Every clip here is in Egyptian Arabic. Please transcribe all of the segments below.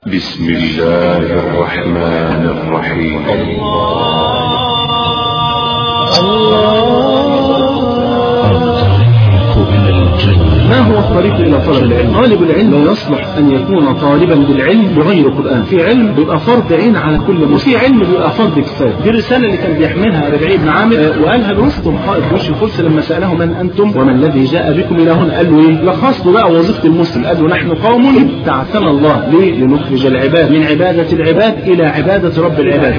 بسم الله الرحمن الرحيم الطريق إلى الجنة ما هو الطريق الى طلب العلم؟ طالب العلم لا يصلح ان يكون طالبا للعلم بغير قران، في علم بيبقى فرض عين على كل مسلم، وفي علم بيبقى فرض كفايه، دي الرساله اللي كان بيحملها ربيعي بن عامر آه، وقالها لوسطم قائد جيش الفرس لما ساله من انتم وما الذي جاء بكم الى هنا؟ قال له ايه؟ لخص له بقى وظيفه المسلم، قال له نحن قوم ابتعثنا الله، ليه؟ لنخرج العباد من عباده العباد الى عباده رب العباد.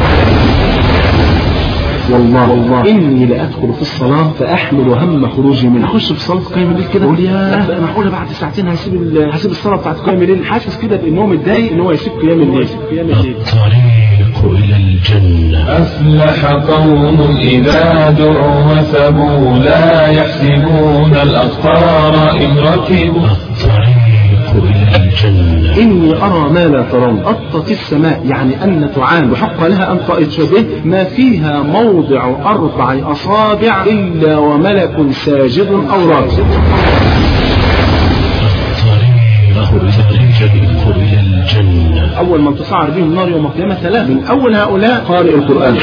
والله والله اني لادخل في الصلاه فاحمل هم خروجي منها اخش في صلاه قيام الليل كده اقول يا بقى معقوله بعد ساعتين هسيب ال- هسيب الصلاه بتاعت قيام الليل حاسس كده بان هو متضايق ان هو يسيب قيام الليل قيام الليل الطريق إلى الجنة أفلح قوم إذا دعوا وثبوا لا يحسبون الأخطار إن ركبوا الطريق إلى الجنة إني أرى ما لا ترون أطت السماء يعني أن تعان وحق لها أن طائت به ما فيها موضع أربع أصابع إلا وملك ساجد أو راكع الطريق إلى الطريق إلى الجنة أول من تصعر بهم النار يوم القيامة ثلاثة من أول هؤلاء قارئ القرآن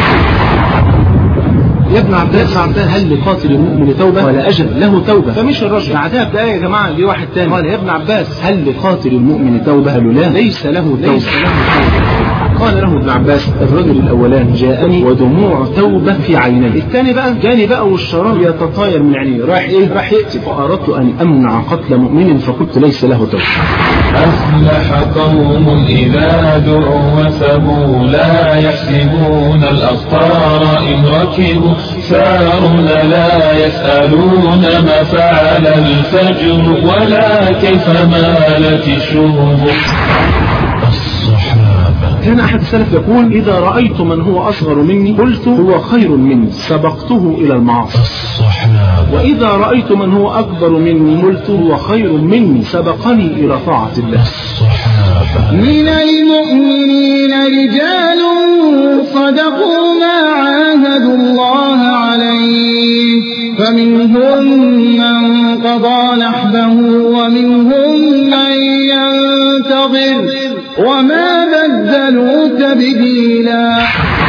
يا ابن عباس عباس هل لقاتل المؤمن توبة ولا أجل له توبة فمش الرجل بعدها بداية يا جماعة جه واحد تاني قال يا ابن عباس هل لقاتل المؤمن توبة قالوا لا ليس له توبة ليس له توبة قال له ابن عباس الرجل الاولاني جاءني ودموع توبه في عينيه الثاني بقى جاني بقى والشراب يتطاير من عينيه راح ايه راح يقتل فاردت ان امنع قتل مؤمن فقلت ليس له توبه أفلح قوم إذا دعوا وثبوا لا يحسبون الأخطار إن ركبوا سارون لا يسألون ما فعل الفجر ولا كيف مالت الشهب الصحابة كان احد السلف يقول اذا رايت من هو اصغر مني قلت هو خير مني سبقته الى المعاصي الصحابة واذا رايت من هو اكبر مني قلت هو خير مني سبقني الى طاعه الله الصحابة من المؤمنين رجال صدقوا ما عاهدوا الله عليه فمنهم من قضى نحبه ومنهم من ينتظر وما بدلوا تبديلا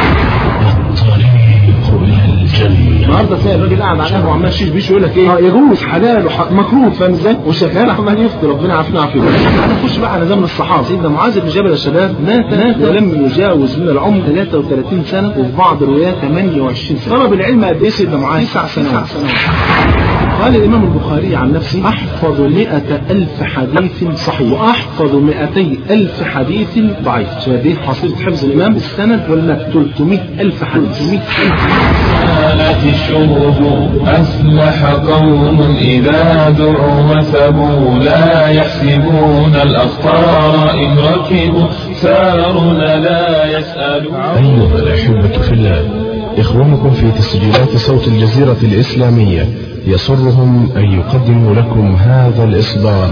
الطريق إلى الجنة النهارده تلاقي الراجل قاعد على القهوه وعمال شيش بيش يقول لك ايه اه يجوز حلال وح- مكروه فاهم ازاي وشغال عمال يفتي ربنا عافينا عافيه هنخش بقى على زمن الصحابه سيدنا معاذ بن جبل يا شباب مات مات ولم يجاوز من العمر 33 سنه وفي بعض الروايات 28 سنه طلب العلم قد ايه سيدنا معاذ؟ تسع سنوات قال الإمام البخاري عن نفسه أحفظ مئة ألف حديث صحيح وأحفظ مئتي ألف حديث ضعيف شباب دي حصيلة حفظ الإمام بالسند ولا 300 ألف حديث 300 ألف مالت الشهب أفلح قوم إذا دعوا وثبوا لا يحسبون الأخطار إن ركبوا سارون لا يسألون أيها الأحبة في الله إخوانكم في تسجيلات صوت الجزيرة الإسلامية يسرهم أن يقدموا لكم هذا الإصدار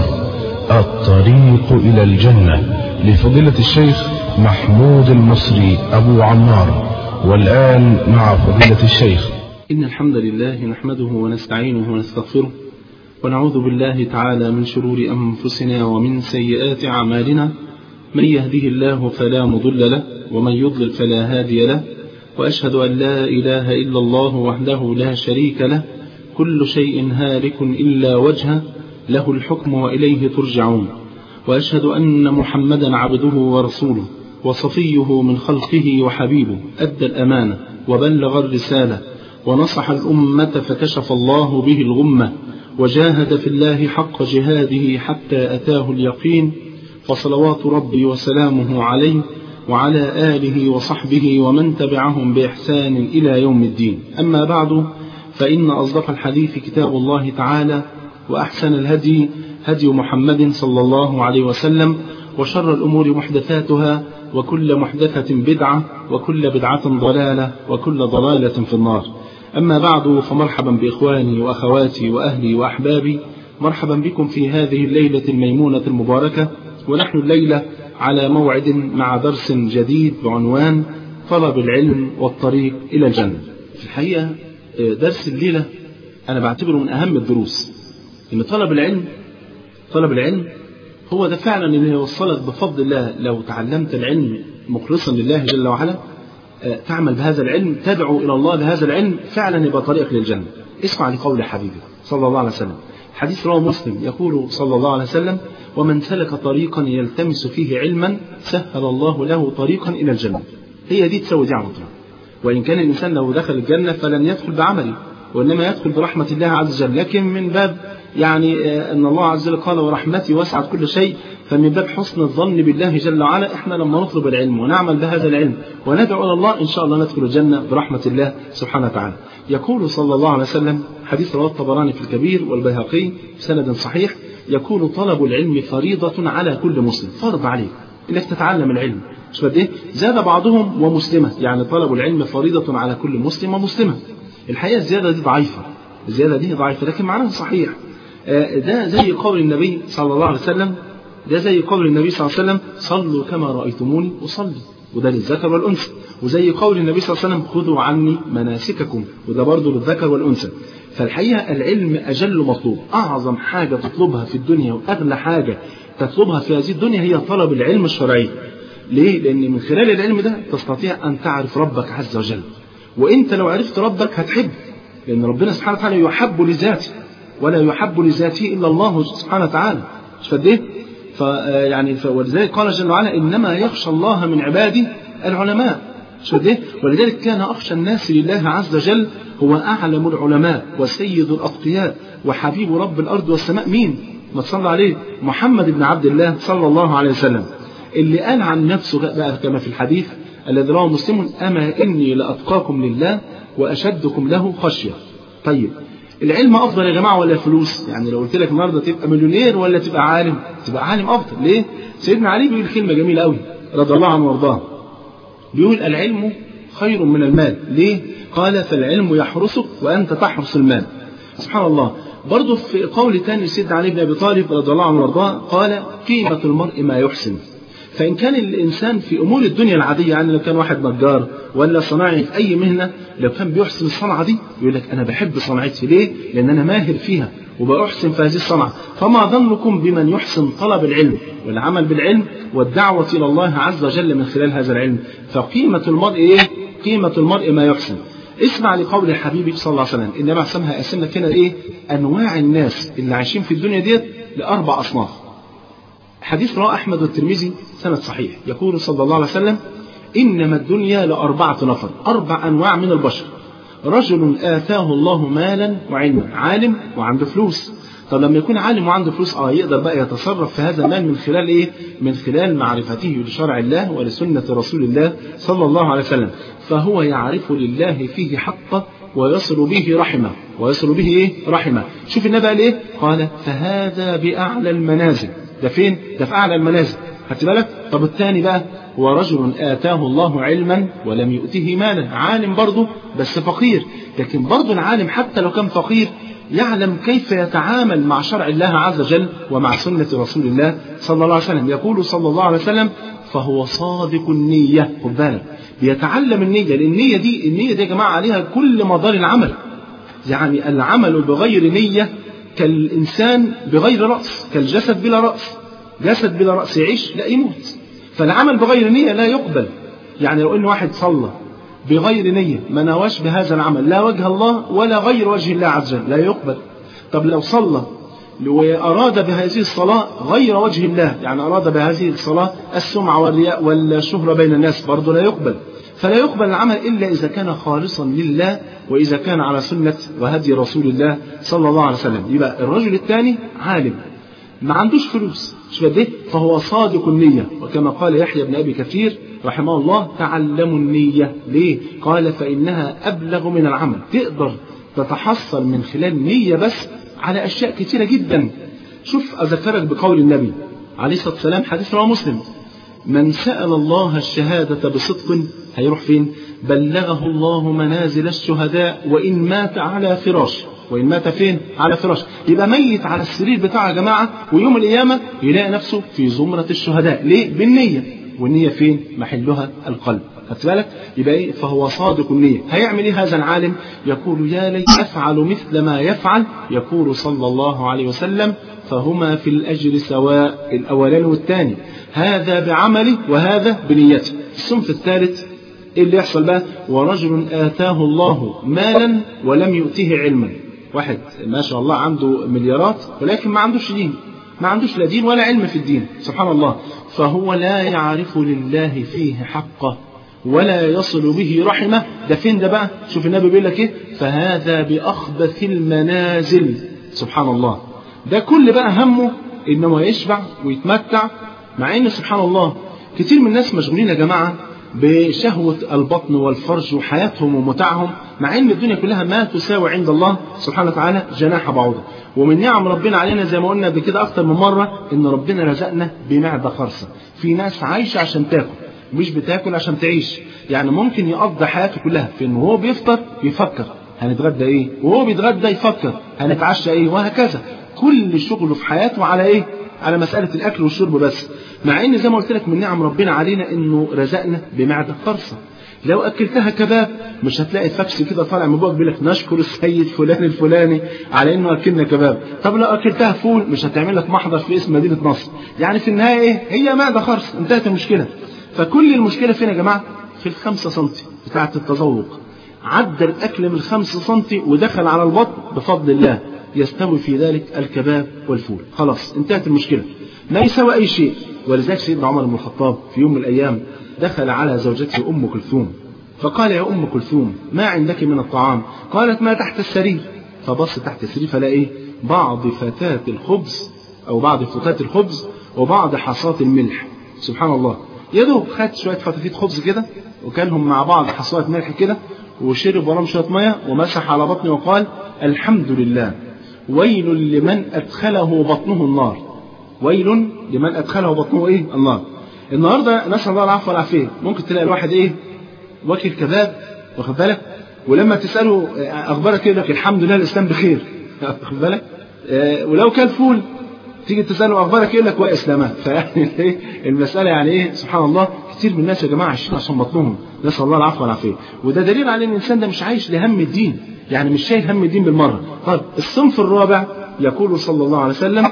الطريق إلى الجنة لفضيلة الشيخ محمود المصري أبو عمار والآن مع فضيلة الشيخ إن الحمد لله نحمده ونستعينه ونستغفره ونعوذ بالله تعالى من شرور أنفسنا ومن سيئات أعمالنا من يهده الله فلا مضل له ومن يضلل فلا هادي له وأشهد أن لا إله إلا الله وحده لا شريك له كل شيء هالك إلا وجهه له الحكم وإليه ترجعون وأشهد أن محمدا عبده ورسوله وصفيه من خلقه وحبيبه أدى الأمانة وبلغ الرسالة ونصح الأمة فكشف الله به الغمة وجاهد في الله حق جهاده حتى أتاه اليقين فصلوات ربي وسلامه عليه وعلى آله وصحبه ومن تبعهم بإحسان إلى يوم الدين أما بعد فإن أصدق الحديث كتاب الله تعالى وأحسن الهدي هدي محمد صلى الله عليه وسلم وشر الأمور محدثاتها وكل محدثة بدعة وكل بدعة ضلالة وكل ضلالة في النار أما بعد فمرحبا بإخواني وأخواتي وأهلي وأحبابي مرحبا بكم في هذه الليلة الميمونة المباركة ونحن الليلة على موعد مع درس جديد بعنوان طلب العلم والطريق إلى الجنة في الحقيقة درس الليلة أنا بعتبره من أهم الدروس إن طلب العلم طلب العلم هو ده فعلا اللي يوصلك بفضل الله لو تعلمت العلم مخلصا لله جل وعلا آه، تعمل بهذا العلم تدعو إلى الله بهذا العلم فعلا يبقى طريقك للجنة اسمع لقول حبيبي صلى الله عليه وسلم حديث رواه مسلم يقول صلى الله عليه وسلم ومن سلك طريقا يلتمس فيه علما سهل الله له طريقا إلى الجنة هي دي تسوي دي على طول وإن كان الإنسان لو دخل الجنة فلن يدخل بعمله وإنما يدخل برحمة الله عز وجل لكن من باب يعني آه، أن الله عز وجل قال ورحمتي وسعت كل شيء فمن باب حسن الظن بالله جل وعلا إحنا لما نطلب العلم ونعمل بهذا العلم وندعو إلى الله إن شاء الله ندخل الجنة برحمة الله سبحانه وتعالى يقول صلى الله عليه وسلم حديث رواه الطبراني في الكبير والبيهقي بسند صحيح يكون طلب العلم فريضة على كل مسلم فرض عليك انك تتعلم العلم مش قد ايه زاد بعضهم ومسلمة يعني طلب العلم فريضة على كل مسلم ومسلمة الحقيقة الزيادة دي ضعيفة الزيادة دي ضعيفة لكن معناها صحيح آه، ده زي قول النبي صلى الله عليه وسلم ده زي قول النبي صلى الله عليه وسلم صلوا كما رأيتموني أصلي وده للذكر والأنثى وزي قول النبي صلى الله عليه وسلم خذوا عني مناسككم وده برضه للذكر والأنثى فالحقيقة العلم أجل مطلوب أعظم حاجة تطلبها في الدنيا وأغلى حاجة تطلبها في هذه الدنيا هي طلب العلم الشرعي ليه؟ لأن من خلال العلم ده تستطيع أن تعرف ربك عز وجل وأنت لو عرفت ربك هتحب لأن ربنا سبحانه وتعالى يحب لذاته ولا يحب لذاته إلا الله سبحانه وتعالى مش فاهم إيه؟ فيعني ولذلك قال جل وعلا إنما يخشى الله من عباده العلماء مش فاهم إيه؟ ولذلك كان أخشى الناس لله عز وجل هو أعلم العلماء وسيد الأتقياء وحبيب رب الأرض والسماء مين؟ ما تصلى عليه محمد بن عبد الله صلى الله عليه وسلم اللي قال عن نفسه بقى كما في الحديث الذي رواه مسلم أما إني لأتقاكم لله وأشدكم له خشية طيب العلم أفضل يا جماعة ولا الفلوس يعني لو قلت لك النهاردة تبقى مليونير ولا تبقى عالم تبقى عالم أفضل ليه سيدنا علي بيقول كلمة جميلة قوي رضي الله عنه وارضاه بيقول العلم خير من المال ليه قال فالعلم يحرسك وأنت تحرس المال سبحان الله برضه في قول تاني سيدنا علي بن أبي طالب رضي الله عنه وارضاه قال قيمة المرء ما يحسن فإن كان الإنسان في أمور الدنيا العادية يعني لو كان واحد نجار ولا صناعي في أي مهنة لو كان بيحسن الصنعة دي يقول لك أنا بحب صنعتي ليه؟ لأن أنا ماهر فيها وبأحسن في هذه الصنعة فما ظنكم بمن يحسن طلب العلم والعمل بالعلم والدعوة إلى الله عز وجل من خلال هذا العلم فقيمة المرء إيه؟ قيمة المرء ما يحسن اسمع لقول الحبيب صلى الله عليه وسلم النبي عليه الصلاه والسلام هيقسم لك هنا ايه انواع الناس اللي عايشين في الدنيا ديت لاربع اصناف حديث رواه احمد والترمذي سند صحيح يقول صلى الله عليه وسلم انما الدنيا لاربعه نفر اربع انواع من البشر رجل اتاه الله مالا وعلما عالم وعنده فلوس طب لما يكون عالم وعنده فلوس اه يقدر بقى يتصرف في هذا المال من خلال ايه؟ من خلال معرفته لشرع الله ولسنة رسول الله صلى الله عليه وسلم، فهو يعرف لله فيه حقه ويصل به رحمه، ويصل به ايه؟ رحمه، شوف النبي قال ايه؟ قال فهذا بأعلى المنازل، ده فين؟ ده في أعلى المنازل، خدت بالك؟ طب الثاني بقى هو رجل آتاه الله علما ولم يؤته مالا، عالم برضه بس فقير، لكن برضه العالم حتى لو كان فقير يعلم كيف يتعامل مع شرع الله عز وجل ومع سنة رسول الله صلى الله عليه وسلم يقول صلى الله عليه وسلم فهو صادق النية خد بالك بيتعلم النية لأن النية دي النية دي يا جماعة عليها كل مدار العمل يعني العمل بغير نية كالإنسان بغير رأس كالجسد بلا رأس جسد بلا رأس يعيش لا يموت فالعمل بغير نية لا يقبل يعني لو إن واحد صلى بغير نية ما نواش بهذا العمل لا وجه الله ولا غير وجه الله عز وجل لا يقبل طب لو صلى وأراد بهذه الصلاة غير وجه الله يعني أراد بهذه الصلاة السمعة والرياء والشهرة بين الناس برضه لا يقبل فلا يقبل العمل إلا إذا كان خالصا لله وإذا كان على سنة وهدي رسول الله صلى الله عليه وسلم يبقى الرجل الثاني عالم ما عندوش فلوس مش بده فهو صادق النية وكما قال يحيى بن أبي كثير رحمه الله تعلموا النية ليه قال فإنها أبلغ من العمل تقدر تتحصل من خلال نية بس على أشياء كثيرة جدا شوف أذكرك بقول النبي عليه الصلاة والسلام حديث رواه مسلم من سأل الله الشهادة بصدق هيروح فين بلغه الله منازل الشهداء وإن مات على فراش وإن مات فين على فراش يبقى ميت على السرير بتاعه يا جماعة ويوم القيامة يلاقي نفسه في زمرة الشهداء ليه بالنية والنية فين محلها القلب خدت بالك يبقى ايه فهو صادق النية هيعمل ايه هذا العالم يقول يا ليت افعل مثل ما يفعل يقول صلى الله عليه وسلم فهما في الاجر سواء الاولاني والثاني هذا بعمله وهذا بنيته الصنف الثالث ايه اللي يحصل بقى ورجل اتاه الله مالا ولم يؤته علما واحد ما شاء الله عنده مليارات ولكن ما عندوش دين ما عندوش لا دين ولا علم في الدين سبحان الله فهو لا يعرف لله فيه حقه ولا يصل به رحمه ده فين ده بقى شوف النبي بيقول لك ايه فهذا باخبث المنازل سبحان الله ده كل بقى همه انه يشبع ويتمتع مع ان سبحان الله كتير من الناس مشغولين يا جماعه بشهوة البطن والفرج وحياتهم ومتعهم مع ان الدنيا كلها ما تساوي عند الله سبحانه وتعالى جناح بعوضة ومن نعم ربنا علينا زي ما قلنا قبل كده اكتر من مرة ان ربنا رزقنا بمعدة خرصة في ناس عايشة عشان تاكل مش بتاكل عشان تعيش يعني ممكن يقضي حياته كلها في ان هو بيفطر يفكر هنتغدى ايه وهو بيتغدى يفكر هنتعشى ايه وهكذا كل شغله في حياته على ايه على مسألة الأكل والشرب بس مع إن زي ما قلت لك من نعم ربنا علينا إنه رزقنا بمعدة خرصة لو أكلتها كباب مش هتلاقي فاكس كده طالع من بوقك بيقول لك نشكر السيد فلان الفلاني على إنه أكلنا كباب طب لو أكلتها فول مش هتعمل لك محضر في اسم مدينة نصر يعني في النهاية إيه هي معدة خرصة انتهت المشكلة فكل المشكلة فين يا جماعة في الخمسة سنتي بتاعة التذوق عدى الأكل من الخمسة سنتي ودخل على البطن بفضل الله يستوي في ذلك الكباب والفول خلاص انتهت المشكلة لا يسوى أي شيء ولذلك سيدنا عمر بن الخطاب في يوم من الأيام دخل على زوجته أم كلثوم فقال يا أم كلثوم ما عندك من الطعام قالت ما تحت السرير فبص تحت السرير فلا إيه بعض فتاة الخبز أو بعض فتاة الخبز وبعض حصات الملح سبحان الله يا دوب خد شوية فتافيت خبز كده وكانهم مع بعض حصوات ملح كده وشرب وراهم شوية مية ومسح على بطنه وقال الحمد لله ويل لمن أدخله بطنه النار ويل لمن أدخله بطنه إيه النار النهاردة نسأل الله العفو والعافية ممكن تلاقي الواحد إيه واكل كباب واخد بالك ولما تسأله أخبارك يقول لك الحمد لله الإسلام بخير واخد بالك آه ولو كان فول تيجي تسأله أخبارك يقول لك وإسلامات فيعني المسألة يعني إيه سبحان الله كتير من الناس يا جماعة عايشين عشان بطنهم نسأل الله العفو والعافية وده دليل على إن الإنسان ده مش عايش لهم الدين يعني مش شايل هم الدين بالمرة طيب الصنف الرابع يقول صلى الله عليه وسلم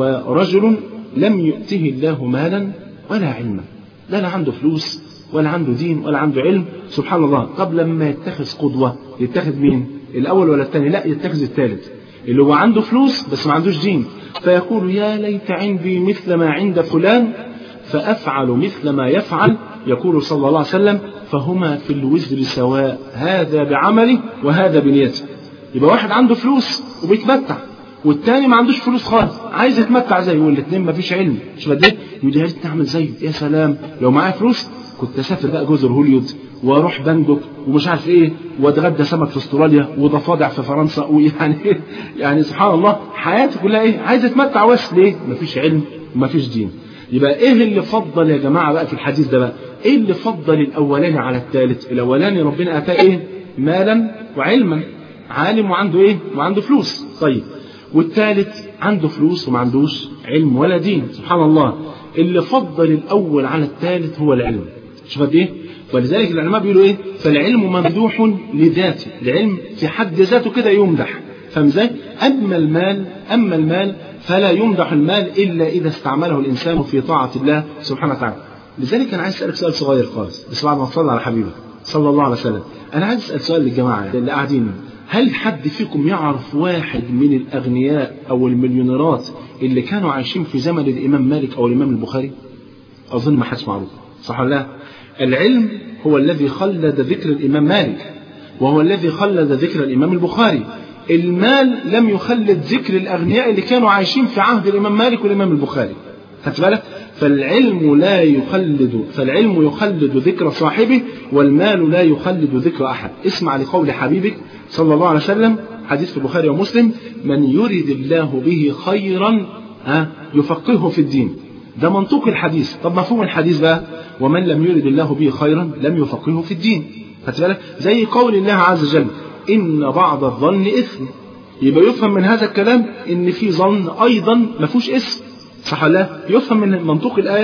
ورجل لم يؤته الله مالا ولا علما لا لا عنده فلوس ولا عنده دين ولا عنده علم سبحان الله طب لما يتخذ قدوة يتخذ مين الأول ولا الثاني لا يتخذ الثالث اللي هو عنده فلوس بس ما عندوش دين فيقول يا ليت عندي مثل ما عند فلان فأفعل مثل ما يفعل يقول صلى الله عليه وسلم فهما في الوزر سواء هذا بعمله وهذا بنيته يبقى واحد عنده فلوس وبيتمتع والتاني ما عندوش فلوس خالص عايز يتمتع زيه والاثنين ما فيش علم مش قد ايه يقول يا ريت نعمل زيه يا سلام لو معايا فلوس كنت اسافر بقى جزر هوليود واروح بانجوك ومش عارف ايه واتغدى سمك في استراليا وضفادع في فرنسا ويعني يعني سبحان الله حياتي كلها ايه عايز اتمتع بس ليه مفيش علم ومفيش دين يبقى ايه اللي فضل يا جماعه بقى في الحديث ده بقى ايه اللي فضل الاولاني على الثالث الاولاني ربنا اتاه ايه مالا وعلما عالم وعنده ايه وعنده فلوس طيب والثالث عنده فلوس وما عندوش علم ولا دين سبحان الله اللي فضل الاول على الثالث هو العلم شوف قد ايه ولذلك العلماء بيقولوا ايه فالعلم ممدوح لذاته العلم في حد ذاته كده يمدح فاهم ازاي اما المال اما المال فلا يمدح المال الا اذا استعمله الانسان في طاعه الله سبحانه وتعالى لذلك انا عايز اسالك سؤال صغير خالص بس بعد ما تصلي على حبيبك صلى الله عليه وسلم انا عايز اسال سؤال للجماعه اللي قاعدين هل حد فيكم يعرف واحد من الاغنياء او المليونيرات اللي كانوا عايشين في زمن الامام مالك او الامام البخاري اظن ما حدش معروف صح ولا لا العلم هو الذي خلد ذكر الامام مالك وهو الذي خلد ذكر الامام البخاري المال لم يخلد ذكر الاغنياء اللي كانوا عايشين في عهد الامام مالك والامام البخاري خدت بالك فالعلم لا يخلد فالعلم يخلد ذكر صاحبه والمال لا يخلد ذكر احد اسمع لقول حبيبك صلى الله عليه وسلم حديث في البخاري ومسلم من يرد الله به خيرا ها يفقهه في الدين ده منطوق الحديث طب مفهوم الحديث بقى ومن لم يرد الله به خيرا لم يفقهه في الدين خدت بالك زي قول الله عز وجل ان بعض الظن اثم يبقى يفهم من هذا الكلام ان في ظن ايضا ما فيهوش اسم صح ولا يفهم من منطوق الايه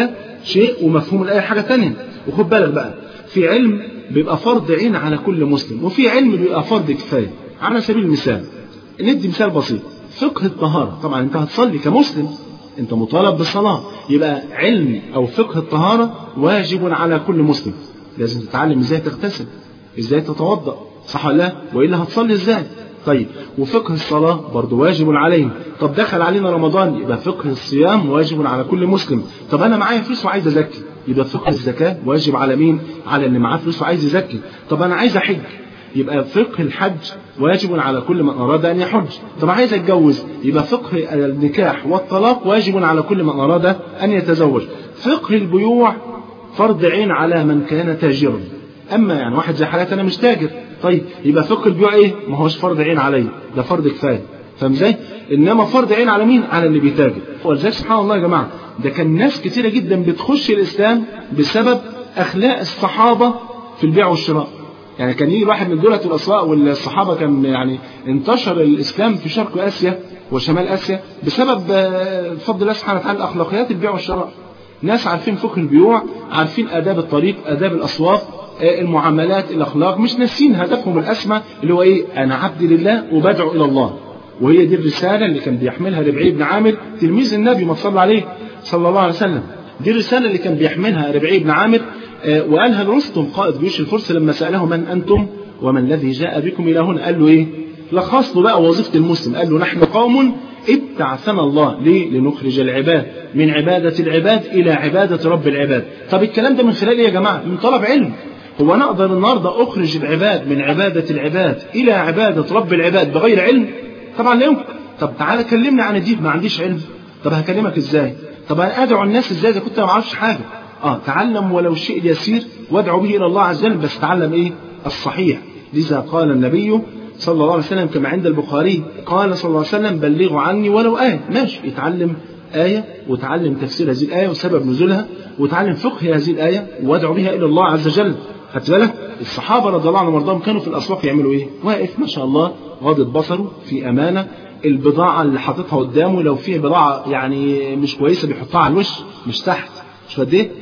شيء ومفهوم الآية حاجة تانية وخد بالك بقى في علم بيبقى فرض عين على كل مسلم وفي علم بيبقى فرض كفاية على سبيل المثال ندي مثال بسيط فقه الطهارة طبعا انت هتصلي كمسلم انت مطالب بالصلاة يبقى علم او فقه الطهارة واجب على كل مسلم لازم تتعلم ازاي تغتسل ازاي تتوضأ صح ولا لا والا هتصلي ازاي طيب وفقه الصلاة برضه واجب علينا طب دخل علينا رمضان يبقى فقه الصيام واجب على كل مسلم طب أنا معايا فلوس وعايز أزكي يبقى فقه الزكاة واجب على مين على اللي معاه فلوس وعايز يزكي طب أنا عايز أحج يبقى فقه الحج واجب على كل من أراد أن يحج طب عايز أتجوز يبقى فقه النكاح والطلاق واجب على كل من أراد أن يتزوج فقه البيوع فرض عين على من كان تاجرا أما يعني واحد زي حالاتي أنا مش تاجر طيب يبقى فقه البيوع إيه ما هوش فرض عين عليا ده فرض كفاية فاهم ازاي؟ انما فرض عين على مين؟ على اللي بيتاجر. ولذلك سبحان الله يا جماعه ده كان ناس كتيره جدا بتخش الاسلام بسبب اخلاق الصحابه في البيع والشراء. يعني كان يجي واحد من دولة الاسواق والصحابه كان يعني انتشر الاسلام في شرق اسيا وشمال اسيا بسبب بفضل الله سبحانه وتعالى اخلاقيات البيع والشراء. ناس عارفين فقه البيوع، عارفين اداب الطريق، اداب الاسواق، المعاملات، الاخلاق، مش ناسين هدفهم الاسمى اللي هو ايه؟ انا عبد لله وبدعو الى الله. وهي دي الرسالة اللي كان بيحملها ربعي بن عامر تلميذ النبي ما صلى عليه صلى الله عليه وسلم دي الرسالة اللي كان بيحملها ربعي بن عامر وقالها لرستم قائد جيوش الفرس لما سأله من أنتم ومن الذي جاء بكم إلى هنا قال له إيه لخص له بقى وظيفة المسلم قال له نحن قوم ابتعثنا الله ليه لنخرج العباد من عبادة العباد إلى عبادة رب العباد طب الكلام ده من خلال إيه يا جماعة من طلب علم هو أنا أقدر النهاردة أخرج العباد من عبادة العباد إلى عبادة رب العباد بغير علم طبعا لا يمكن طب تعالى كلمني عن الدين ما عنديش علم طب هكلمك ازاي طب انا ادعو الناس ازاي اذا كنت ما اعرفش حاجه اه تعلم ولو الشيء اليسير وادعو به الى الله عز وجل بس تعلم ايه الصحيح لذا قال النبي صلى الله عليه وسلم كما عند البخاري قال صلى الله عليه وسلم بلغوا عني ولو آية ماشي اتعلم آية وتعلم تفسير هذه الآية وسبب نزولها وتعلم فقه هذه الآية وادعو بها إلى الله عز وجل خدت بالك الصحابة رضي الله عنهم وارضاهم كانوا في الأسواق يعملوا إيه واقف ما شاء الله غاضب بصره في أمانة البضاعة اللي حاططها قدامه لو في بضاعة يعني مش كويسة بيحطها على الوش مش تحت مش قد إيه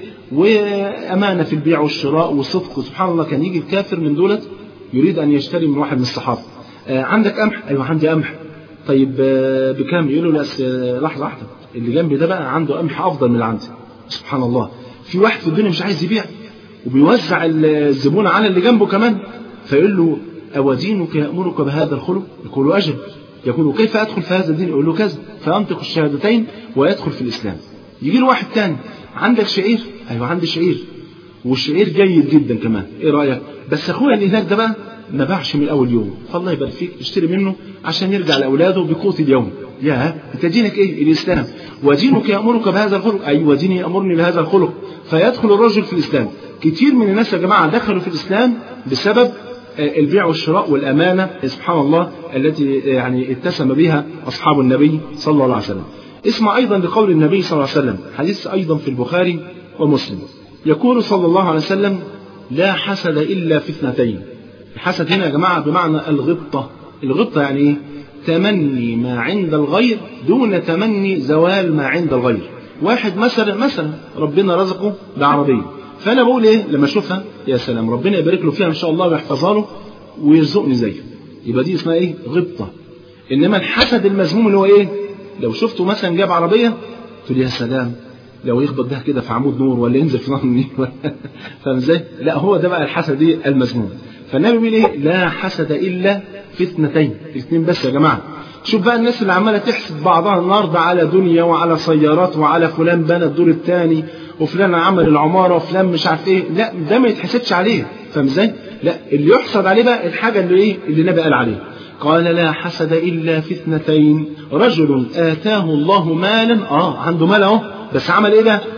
وأمانة في البيع والشراء وصدق سبحان الله كان يجي الكافر من دولة يريد أن يشتري من واحد من الصحابة آه عندك قمح أيوة عندي قمح طيب آه بكام يقول له لا لحظة واحدة اللي جنبي ده بقى عنده قمح أفضل من اللي عندي سبحان الله في واحد في الدنيا مش عايز يبيع وبيوزع الزبون على اللي جنبه كمان فيقول له أودينك يأمرك بهذا الخلق يقول له أجل يقول كيف أدخل في هذا الدين يقول له كذا فينطق الشهادتين ويدخل في الإسلام يجي له واحد تاني عندك شعير أيوة عندي شعير والشعير جيد جدا كمان إيه رأيك بس أخويا اللي هناك ده بقى ما باعش من أول يوم فالله يبارك فيك اشتري منه عشان يرجع لأولاده بقوت اليوم يا انت دينك ايه الاسلام ودينك يامرك بهذا الخلق ايوه ديني يامرني بهذا الخلق فيدخل الرجل في الاسلام كتير من الناس يا جماعه دخلوا في الاسلام بسبب البيع والشراء والامانه سبحان الله التي يعني اتسم بها اصحاب النبي صلى الله عليه وسلم اسمع ايضا لقول النبي صلى الله عليه وسلم حديث ايضا في البخاري ومسلم يقول صلى الله عليه وسلم لا حسد الا في اثنتين الحسد هنا يا جماعه بمعنى الغبطه الغبطه يعني ايه تمني ما عند الغير دون تمني زوال ما عند الغير واحد مثلا مثلا ربنا رزقه بعربيه فانا بقول ايه لما اشوفها يا سلام ربنا يبارك له فيها ان شاء الله ويحفظها له ويرزقني زيه يبقى دي اسمها ايه غبطه انما الحسد المذموم اللي هو ايه لو شفته مثلا جاب عربيه تقول يا سلام لو يخبط ده كده في عمود نور ولا ينزل في نهر النيل فاهم ازاي؟ لا هو ده بقى الحسد ايه المذموم فالنبي بيقول ايه لا حسد الا في اثنتين اثنين بس يا جماعه شوف بقى الناس اللي عماله تحسد بعضها النهارده على دنيا وعلى سيارات وعلى فلان بنى الدور الثاني وفلان عمل العماره وفلان مش عارف ايه لا ده ما يتحسدش عليه فاهم ازاي؟ لا اللي يحسد عليه بقى الحاجه اللي ايه اللي النبي قال عليه قال لا حسد الا في اثنتين رجل اتاه الله مالا اه عنده مال اهو بس عمل ايه بقى؟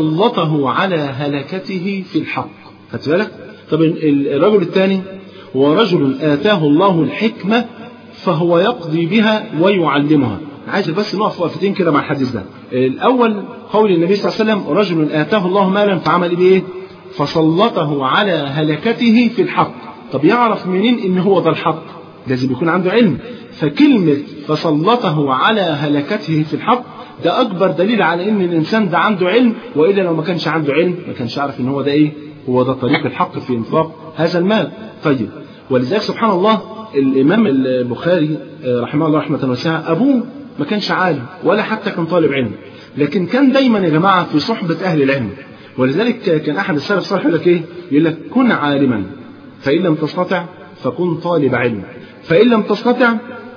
فسلطه على هلكته في الحق خدت بالك؟ طب الرجل الثاني هو رجل آتاه الله الحكمة فهو يقضي بها ويعلمها عايز بس نقف وقفتين كده مع الحديث ده الأول قول النبي صلى الله عليه وسلم رجل آتاه الله مالا فعمل بإيه فسلطه على هلكته في الحق طب يعرف منين إن هو ده الحق لازم يكون عنده علم فكلمة فسلطه على هلكته في الحق ده اكبر دليل على ان الانسان ده عنده علم والا لو ما كانش عنده علم ما كانش عارف ان هو ده ايه هو ده طريق الحق في انفاق هذا المال طيب ولذلك سبحان الله الامام البخاري رحمه الله رحمه واسعه ابوه ما كانش عالم ولا حتى كان طالب علم لكن كان دايما يا جماعه في صحبه اهل العلم ولذلك كان احد السلف الصالح يقول لك ايه يقول لك كن عالما فان لم تستطع فكن طالب علم فان لم تستطع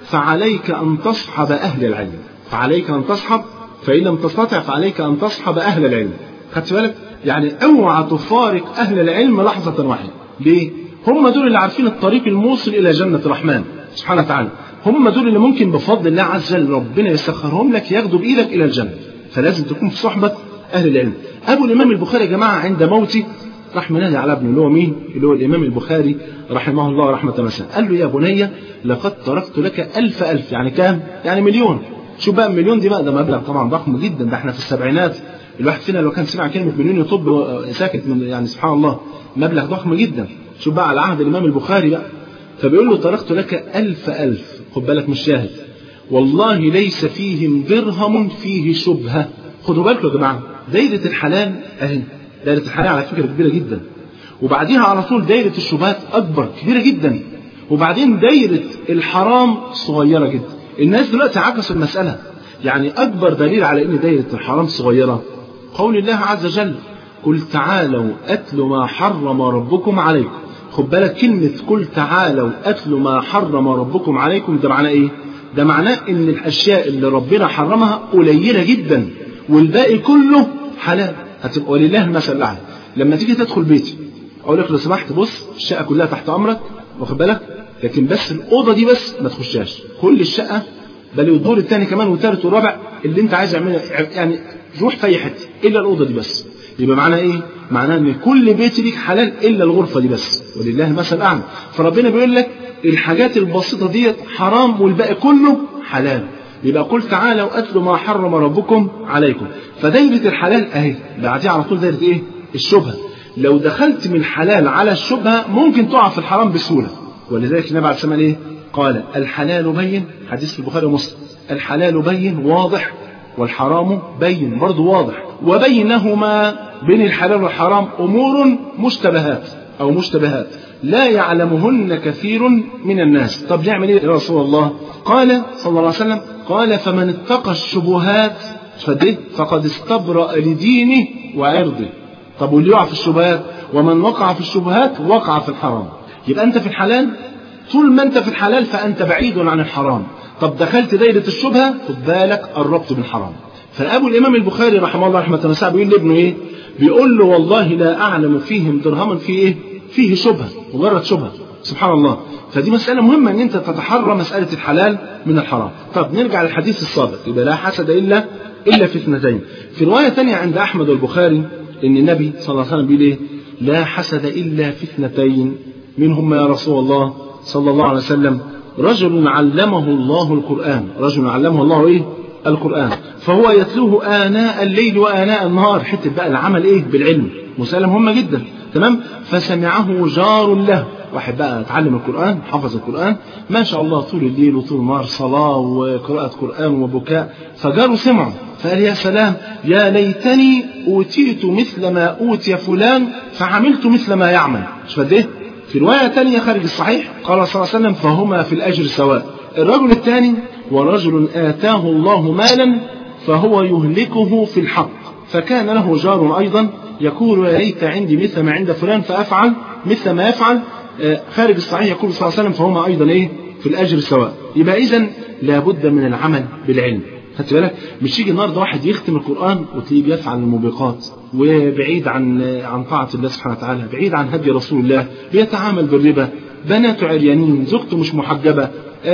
فعليك ان تصحب اهل العلم فعليك ان تصحب فان لم تستطع فعليك ان تصحب اهل العلم خدت بالك يعني اوعى تفارق اهل العلم لحظه واحده ليه هم دول اللي عارفين الطريق الموصل الى جنه الرحمن سبحانه وتعالى هم دول اللي ممكن بفضل الله عز وجل ربنا يسخرهم لك ياخدوا بايدك الى الجنه فلازم تكون في صحبه اهل العلم ابو الامام البخاري يا جماعه عند موته راح منادي على ابنه اللي هو مين؟ اللي هو الامام البخاري رحمه الله رحمه واسعه قال له يا بني لقد تركت لك ألف ألف يعني كام؟ يعني مليون شوف بقى مليون دي بقى ده مبلغ طبعا ضخم جدا ده احنا في السبعينات الواحد فينا لو كان سمع كلمه مليون يطب ساكت من يعني سبحان الله مبلغ ضخم جدا شوف بقى على عهد الامام البخاري بقى فبيقول له تركت لك ألف ألف خد بالك مش شاهد والله ليس فيهم درهم فيه شبهة خدوا بالكم يا جماعة دايرة الحلال أهي دايرة الحلال على فكرة كبيرة جدا وبعديها على طول دايرة الشبهات أكبر كبيرة جدا وبعدين دايرة الحرام صغيرة جدا الناس دلوقتي عكسوا المسألة يعني أكبر دليل على أن دايرة الحرام صغيرة قول الله عز وجل قل تعالوا أتل ما حرم ربكم عليكم خد بالك كلمة قل تعالوا أتل ما حرم ربكم عليكم ده معناه إيه؟ ده معناه إن الأشياء اللي ربنا حرمها قليلة جدا والباقي كله حلال هتبقى ولله المثل الأعلى لما تيجي تدخل بيتي أقول لك لو سمحت بص الشقة كلها تحت أمرك واخد بالك لكن بس الأوضة دي بس ما تخشهاش كل الشقة بل الدور الثاني كمان والثالث والرابع اللي أنت عايز تعمله يعني روح في أي حتة إلا الأوضة دي بس يبقى معناه ايه؟ معناه ان كل بيت ليك حلال الا الغرفه دي بس ولله المثل الاعلى فربنا بيقول لك الحاجات البسيطه ديت حرام والباقي كله حلال يبقى قل تعالوا اتلوا ما حرم ربكم عليكم فدايره الحلال اهي بعديها على طول دايره ايه؟ الشبهه لو دخلت من الحلال على الشبهه ممكن تقع في الحرام بسهوله ولذلك النبي عليه الصلاه والسلام ايه؟ قال الحلال بين حديث في البخاري ومسلم الحلال بين واضح والحرام بين برضه واضح وبينهما بين الحلال والحرام أمور مشتبهات أو مشتبهات لا يعلمهن كثير من الناس طب نعمل إيه يا رسول الله قال صلى الله عليه وسلم قال فمن اتقى الشبهات فده فقد استبرأ لدينه وعرضه طب واللي يقع في الشبهات ومن وقع في الشبهات وقع في الحرام يبقى أنت في الحلال طول ما أنت في الحلال فأنت بعيد عن الحرام طب دخلت دايرة الشبهة خد بالك قربت من الحرام فأبو الإمام البخاري رحمه الله رحمة الله بيقول لابنه إيه؟ بيقول له والله لا أعلم فيهم درهما في إيه؟ فيه شبهة مجرد شبهة سبحان الله فدي مسألة مهمة إن أنت تتحرى مسألة الحلال من الحرام طب نرجع للحديث السابق يبقى لا حسد إلا إلا في اثنتين في رواية ثانية عند أحمد والبخاري إن النبي صلى الله عليه وسلم بيقول إيه؟ لا حسد إلا في اثنتين منهما يا رسول الله صلى الله عليه وسلم رجل علمه الله القرآن رجل علمه الله إيه؟ القرآن فهو يتلوه آناء الليل وآناء النهار حتة بقى العمل إيه بالعلم مسألة مهمة جدا تمام فسمعه جار له واحد بقى اتعلم القرآن حفظ القرآن ما شاء الله طول الليل وطول النهار صلاة وقراءة قرآن وبكاء فجاره سمعه فقال يا سلام يا ليتني أوتيت مثل ما أوتي فلان فعملت مثل ما يعمل مش فد إيه؟ في رواية تانية خارج الصحيح قال صلى الله عليه وسلم فهما في الأجر سواء الرجل الثاني ورجل آتاه الله مالا فهو يهلكه في الحق فكان له جار أيضا يقول يا ليت عندي مثل ما عند فلان فأفعل مثل ما يفعل خارج الصحيح يقول صلى الله عليه وسلم فهما أيضا إيه في الأجر سواء يبقى إذا لابد من العمل بالعلم خدت بالك مش يجي النهارده واحد يختم القرآن وتلاقيه بيفعل الموبقات وبعيد عن عن طاعة الله سبحانه وتعالى بعيد عن هدي رسول الله بيتعامل بالربا بناته عريانين زوجته مش محجبة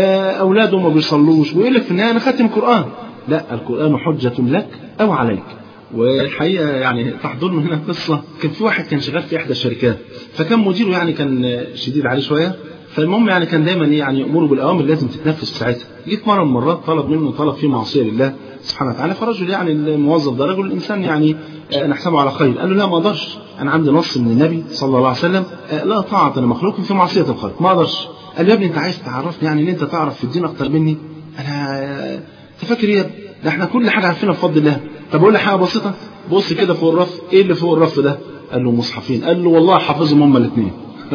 أولاده ما بيصلوش ويقول لك في النهاية أنا ختم قرآن لا القرآن حجة لك أو عليك والحقيقة يعني تحضرنا هنا قصة كان في واحد كان شغال في إحدى الشركات فكان مديره يعني كان شديد عليه شوية فالمهم يعني كان دايما يعني اموره بالاوامر لازم تتنفذ في ساعتها جيت مره من المرات طلب منه طلب فيه معصيه لله سبحانه وتعالى فرجل يعني الموظف ده رجل انسان يعني نحسبه على خير قال له لا ما اقدرش انا عندي نص من النبي صلى الله عليه وسلم لا طاعه لمخلوق في معصيه الخالق ما اقدرش قال له يا ابني انت عايز تعرفني يعني ان انت تعرف في الدين اكتر مني انا انت فاكر ايه ده احنا كل حاجه عارفينها بفضل الله طب اقول لك حاجه بسيطه بص كده فوق الرف ايه اللي فوق الرف ده قال له مصحفين قال له والله حافظهم هما الاثنين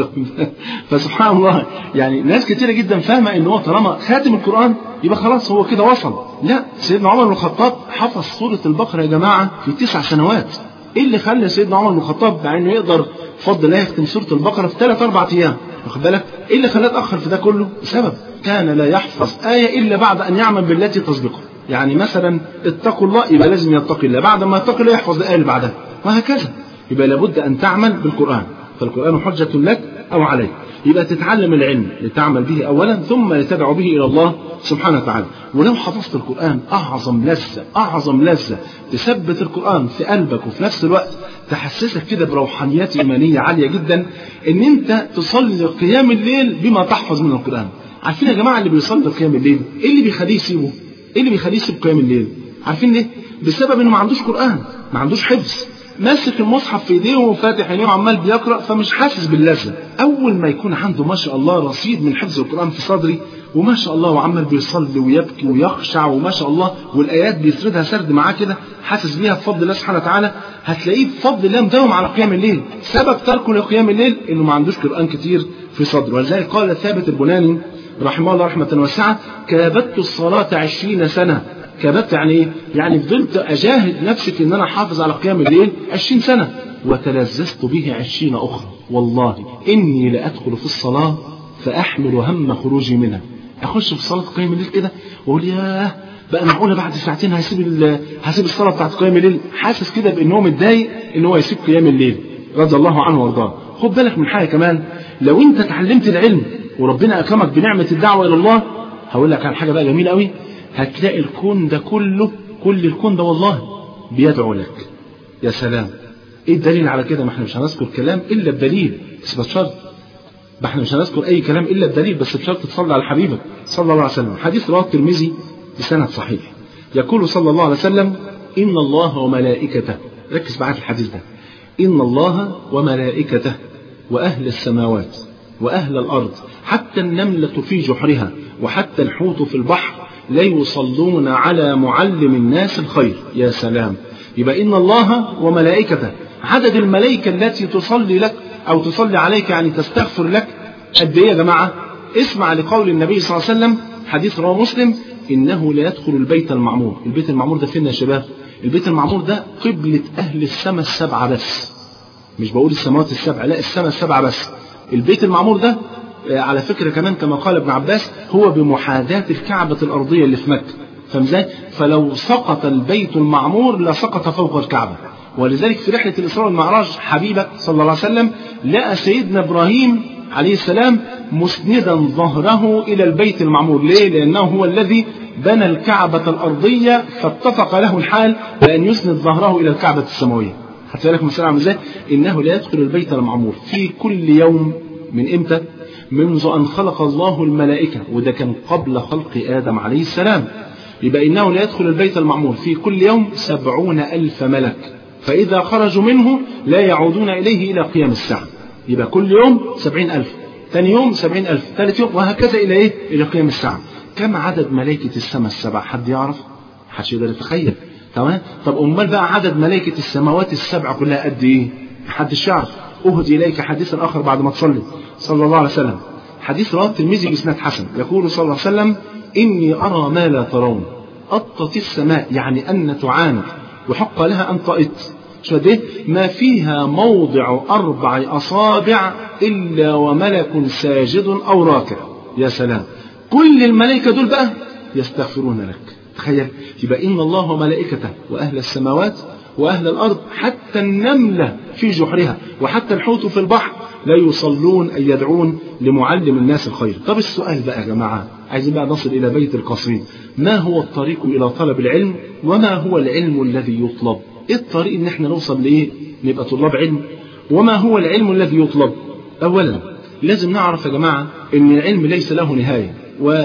فسبحان الله يعني ناس كتيرة جدا فاهمة ان هو طالما خاتم القرآن يبقى خلاص هو كده وصل لا سيدنا عمر بن الخطاب حفظ سورة البقرة يا جماعة في تسع سنوات ايه اللي خلى سيدنا عمر بن الخطاب مع انه يقدر بفضل الله يختم سورة البقرة في ثلاث اربع ايام واخد بالك ايه اللي خلاه اتاخر في ده كله سبب كان لا يحفظ آية الا بعد ان يعمل بالتي تسبقه يعني مثلا اتقوا الله يبقى لازم يتقي الله بعد ما يتقي الله يحفظ الآية اللي بعدها وهكذا يبقى لابد أن تعمل بالقرآن فالقرآن حجة لك أو عليك يبقى تتعلم العلم لتعمل به أولا ثم لتدعو به إلى الله سبحانه وتعالى ولو حفظت القرآن أعظم لذة أعظم لذة تثبت القرآن في قلبك وفي نفس الوقت تحسسك كده بروحانيات إيمانية عالية جدا إن أنت تصلي قيام الليل بما تحفظ من القرآن عارفين يا جماعة اللي بيصلي قيام الليل إيه اللي بيخليه يسيبه؟ إيه اللي بيخليه يسيب قيام الليل؟ عارفين ليه؟ بسبب إنه ما عندوش قرآن ما عندوش حفظ ماسك المصحف في ايديه وفاتح عينيه وعمال بيقرا فمش حاسس باللذه اول ما يكون عنده ما شاء الله رصيد من حفظ القران في صدري وما شاء الله وعمال بيصلي ويبكي ويخشع وما شاء الله والايات بيسردها سرد معاه كده حاسس بيها بفضل الله سبحانه وتعالى هتلاقيه بفضل الله مداوم على قيام الليل سبب تركه لقيام الليل انه ما عندوش قران كتير في صدره ولذلك قال ثابت البناني رحمه الله رحمه واسعه كابدت الصلاه عشرين سنه كابدت يعني ايه؟ يعني فضلت اجاهد نفسي في ان انا احافظ على قيام الليل 20 سنه وتلذذت به عشرين اخرى والله اني لادخل في الصلاه فاحمل هم خروجي منها اخش في صلاه قيام الليل كده واقول ياه بقى معقوله بعد ساعتين هسيب هسيب الصلاه بتاعت قيام الليل حاسس كده بان هو متضايق ان هو يسيب قيام الليل رضي الله عنه وارضاه خد بالك من حاجه كمان لو انت اتعلمت العلم وربنا اكرمك بنعمه الدعوه الى الله هقول لك على حاجه بقى جميله قوي هتلاقي الكون ده كله كل الكون ده والله بيدعو لك يا سلام ايه الدليل على كده ما احنا مش هنذكر كلام الا بدليل بس بشرط ما احنا مش هنذكر اي كلام الا بدليل بس بشرط تصلي على حبيبك صلى الله عليه وسلم حديث رواه الترمذي بسند صحيح يقول صلى الله عليه وسلم ان الله وملائكته ركز معايا في الحديث ده ان الله وملائكته واهل السماوات واهل الارض حتى النمله في جحرها وحتى الحوت في البحر لا يصلون على معلم الناس الخير يا سلام يبقى إن الله وملائكته عدد الملائكة التي تصلي لك أو تصلي عليك يعني تستغفر لك قد إيه يا جماعة اسمع لقول النبي صلى الله عليه وسلم حديث رواه مسلم إنه لا يدخل البيت المعمور البيت المعمور ده فين يا شباب البيت المعمور ده قبلة أهل السماء السبعة بس مش بقول السماوات السبعة لا السماء السبعة بس البيت المعمور ده على فكرة كمان كما قال ابن عباس هو بمحاذاة الكعبة الأرضية اللي في مكة فاهم ازاي؟ فلو سقط البيت المعمور لسقط فوق الكعبة ولذلك في رحلة الإسراء والمعراج حبيبك صلى الله عليه وسلم لقى سيدنا إبراهيم عليه السلام مسندا ظهره إلى البيت المعمور ليه؟ لأنه هو الذي بنى الكعبة الأرضية فاتفق له الحال بأن يسند ظهره إلى الكعبة السماوية حتى لكم مثلا عامل ازاي؟ إنه لا يدخل البيت المعمور في كل يوم من إمتى؟ منذ أن خلق الله الملائكة وده كان قبل خلق آدم عليه السلام يبقى إنه لا يدخل البيت المعمور في كل يوم سبعون ألف ملك فإذا خرجوا منه لا يعودون إليه إلى قيام الساعة يبقى كل يوم سبعين ألف ثاني يوم سبعين ألف ثالث يوم وهكذا إلى إيه إلى قيام الساعة كم عدد ملائكة السماء السبع حد يعرف حدش يقدر يتخيل تمام طب أمال بقى عدد ملائكة السماوات السبع كلها قد إيه محدش يعرف أهدي إليك حديثا آخر بعد ما تصلي صلى الله عليه وسلم حديث رواه الترمذي بإسناد حسن يقول صلى الله عليه وسلم إني أرى ما لا ترون أطت السماء يعني أن تعاند وحق لها أن طئت شو ده ما فيها موضع أربع أصابع إلا وملك ساجد أو راكع يا سلام كل الملائكة دول بقى يستغفرون لك تخيل يبقى إن الله وملائكته وأهل السماوات وأهل الأرض حتى النملة في جحرها وحتى الحوت في البحر لا يصلون أي يدعون لمعلم الناس الخير طب السؤال بقى يا جماعة عايزين بقى نصل إلى بيت القصيد ما هو الطريق إلى طلب العلم وما هو العلم الذي يطلب إيه الطريق إن احنا نوصل لإيه نبقى طلاب علم وما هو العلم الذي يطلب أولا لازم نعرف يا جماعة إن العلم ليس له نهاية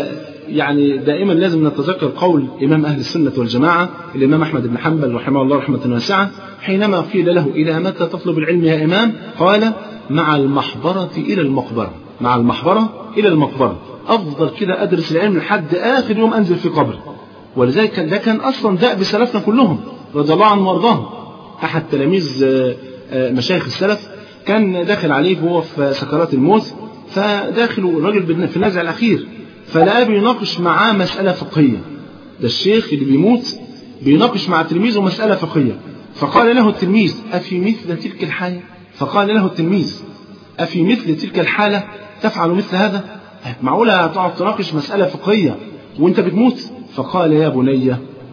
ويعني دائما لازم نتذكر قول إمام أهل السنة والجماعة الإمام أحمد بن حنبل رحمه الله رحمة واسعة حينما قيل له إلى متى تطلب العلم يا إمام قال مع المحبرة إلى المقبرة مع المحبرة إلى المقبرة أفضل كده أدرس العلم لحد آخر يوم أنزل في قبر ولذلك كان ده كان اصلا داء بسلفنا كلهم رضي الله عنهم وارضاهم احد تلاميذ آه، آه، مشايخ السلف كان داخل عليه وهو في سكرات الموت فداخل الراجل بالن- في النزع الاخير فلقاه بيناقش معاه مساله فقهيه ده الشيخ اللي بيموت بيناقش مع تلميذه مساله فقهيه فقال له التلميذ افي مثل تلك الحاله فقال له التلميذ أفي مثل تلك الحالة تفعل مثل هذا؟ معقولة هتقعد تناقش مسألة فقهية وأنت بتموت؟ فقال يا بني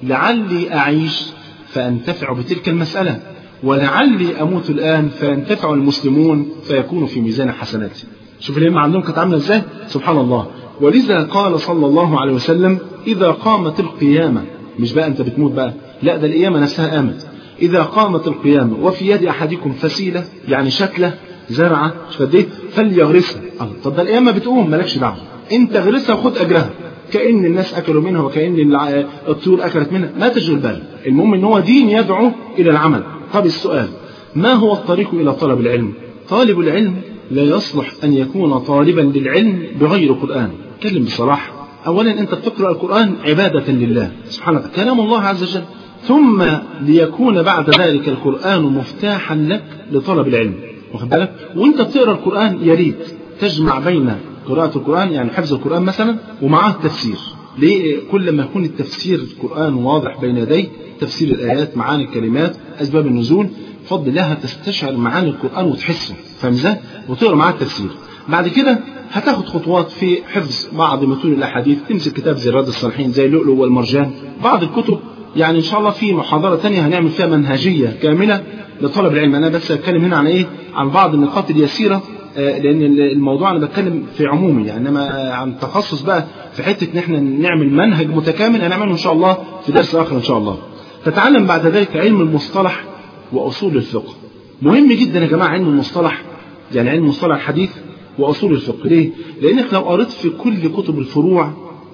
لعلي أعيش فأنتفع بتلك المسألة ولعلي أموت الآن فينتفع المسلمون فيكون في ميزان حسناتي شوف الهمة عندهم كانت عاملة إزاي؟ سبحان الله ولذا قال صلى الله عليه وسلم إذا قامت القيامة مش بقى أنت بتموت بقى لا ده القيامة نفسها قامت إذا قامت القيامة وفي يد أحدكم فسيلة يعني شكلة زرعة مش قد إيه فليغرسها الله طب ده القيامة بتقوم مالكش دعوة أنت غرسها وخد أجرها كأن الناس أكلوا منها وكأن الع- الطيور أكلت منها ما تشغل بالك المهم إن هو دين يدعو إلى العمل طب السؤال ما هو الطريق إلى طلب العلم طالب العلم لا يصلح أن يكون طالبا للعلم بغير قرآن كلم بصراحة أولا أنت بتقرأ القرآن عبادة لله سبحانه وتعالى كلام الله عز وجل ثم ليكون بعد ذلك القرآن مفتاحا لك لطلب العلم واخد بالك وانت بتقرا القرآن يا ريت تجمع بين قراءة القرآن يعني حفظ القرآن مثلا ومعاه التفسير ليه كل ما يكون التفسير القرآن واضح بين يديه تفسير الآيات معاني الكلمات أسباب النزول بفضل الله هتستشعر معاني القرآن وتحسه فاهم ازاي؟ وتقرا معاه التفسير بعد كده هتاخد خطوات في حفظ بعض متون الاحاديث تمسك كتاب زي رياض الصالحين زي اللؤلؤ والمرجان بعض الكتب يعني ان شاء الله في محاضره تانية هنعمل فيها منهجيه كامله لطلب العلم انا بس اتكلم هنا عن ايه عن بعض النقاط اليسيره آه، لان الموضوع انا بتكلم في عمومي يعني انما آه، عن تخصص بقى في حته ان احنا نعمل منهج متكامل هنعمله ان شاء الله في درس اخر ان شاء الله تتعلم بعد ذلك علم المصطلح واصول الفقه مهم جدا يا جماعه علم المصطلح يعني علم مصطلح الحديث واصول الفقه ليه لانك لو قريت في كل كتب الفروع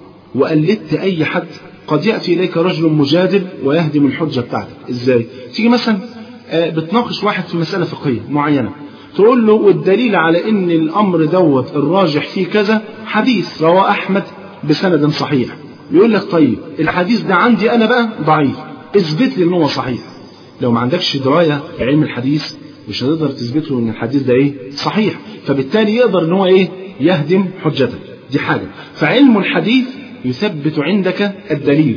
وقلدت اي حد قد ياتي اليك رجل مجادل ويهدم الحجه بتاعتك ازاي تيجي مثلا آه، بتناقش واحد في مساله فقهيه معينه تقول له والدليل على ان الامر دوت الراجح فيه كذا حديث رواه احمد بسند صحيح يقول لك طيب الحديث ده عندي انا بقى ضعيف اثبت لي ان هو صحيح لو ما عندكش درايه بعلم الحديث مش هتقدر تثبت له ان الحديث ده ايه صحيح فبالتالي يقدر ان هو ايه يهدم حجتك دي حاجه فعلم الحديث يثبت عندك الدليل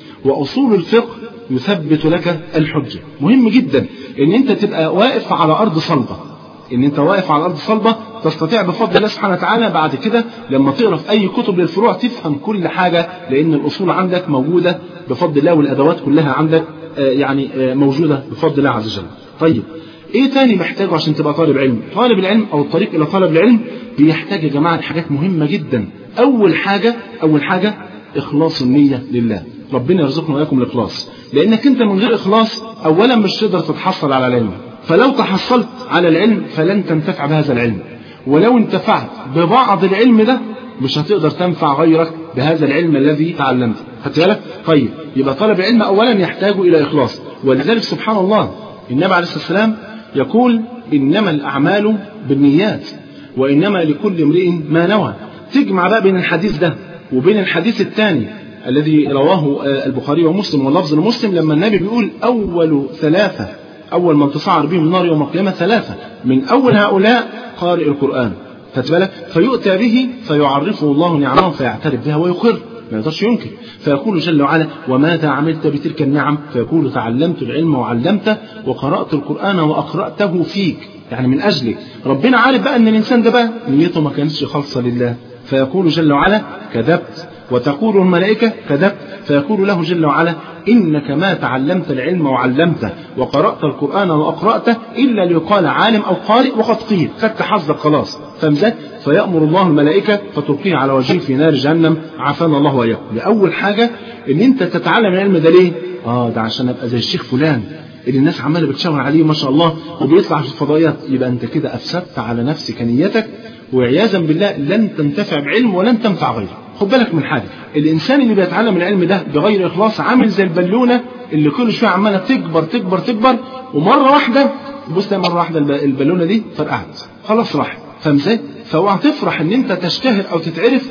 واصول الفقه يثبت لك الحجه مهم جدا ان انت تبقى واقف على ارض صلبه ان انت واقف على ارض صلبه تستطيع بفضل الله سبحانه وتعالى بعد كده لما تقرا في اي كتب للفروع تفهم كل حاجه لان الاصول عندك موجوده بفضل الله والادوات كلها عندك آه، يعني آه، موجوده بفضل الله عز وجل. طيب ايه تاني محتاجه عشان تبقى طالب علم؟ طالب العلم او الطريق الى طلب العلم بيحتاج يا جماعه حاجات مهمه جدا. اول حاجه اول حاجه اخلاص النيه لله. ربنا يرزقنا واياكم الاخلاص. لانك انت من غير اخلاص اولا مش تقدر تتحصل على العلم. فلو تحصلت على العلم فلن تنتفع بهذا العلم. ولو انتفعت ببعض العلم ده مش هتقدر تنفع غيرك بهذا العلم الذي تعلمته خدت بالك طيب يبقى طالب العلم اولا يحتاج الى اخلاص ولذلك سبحان الله النبي عليه الصلاه والسلام يقول انما الاعمال بالنيات وانما لكل امرئ ما نوى تجمع بقى بين الحديث ده وبين الحديث الثاني الذي رواه آه، البخاري ومسلم واللفظ لمسلم لما النبي بيقول اول ثلاثه أول من تصعر بهم النار يوم القيامة ثلاثة من أول هؤلاء قارئ القرآن خدت بالك فيؤتى به فيعرفه الله نعمه فيعترف بها ويقر ما يقدرش ينكر فيقول جل وعلا وماذا عملت بتلك النعم فيقول تعلمت العلم وعلمته وقرأت القرآن وأقرأته فيك يعني من أجلك ربنا عارف بقى أن الإنسان ده بقى نيته ما كانتش خالصة لله فيقول جل وعلا كذبت وتقول الملائكة كذبت فيقول له جل وعلا إنك ما تعلمت العلم وعلمته وقرأت القرآن وأقرأته إلا ليقال عالم أو قارئ وقد قيل خدت حظك خلاص فمزت فيأمر الله الملائكة فتلقيه على وجهه في نار جهنم عافانا الله وإياكم لأول حاجة إن أنت تتعلم العلم ده ليه؟ آه ده عشان أبقى زي الشيخ فلان اللي الناس عماله بتشاور عليه ما شاء الله وبيطلع في الفضائيات يبقى انت كده افسدت على نفسك نيتك وعياذا بالله لن تنتفع بعلم ولن تنفع غيرك خد بالك من حاجه الانسان اللي بيتعلم العلم ده بغير اخلاص عامل زي البالونه اللي كل شويه عماله تكبر تكبر تكبر ومره واحده بص تلاقي مره واحده الب- البالونه دي فرقعت خلاص راحت فاهم ازاي؟ فاوعى تفرح ان انت تشتهر او تتعرف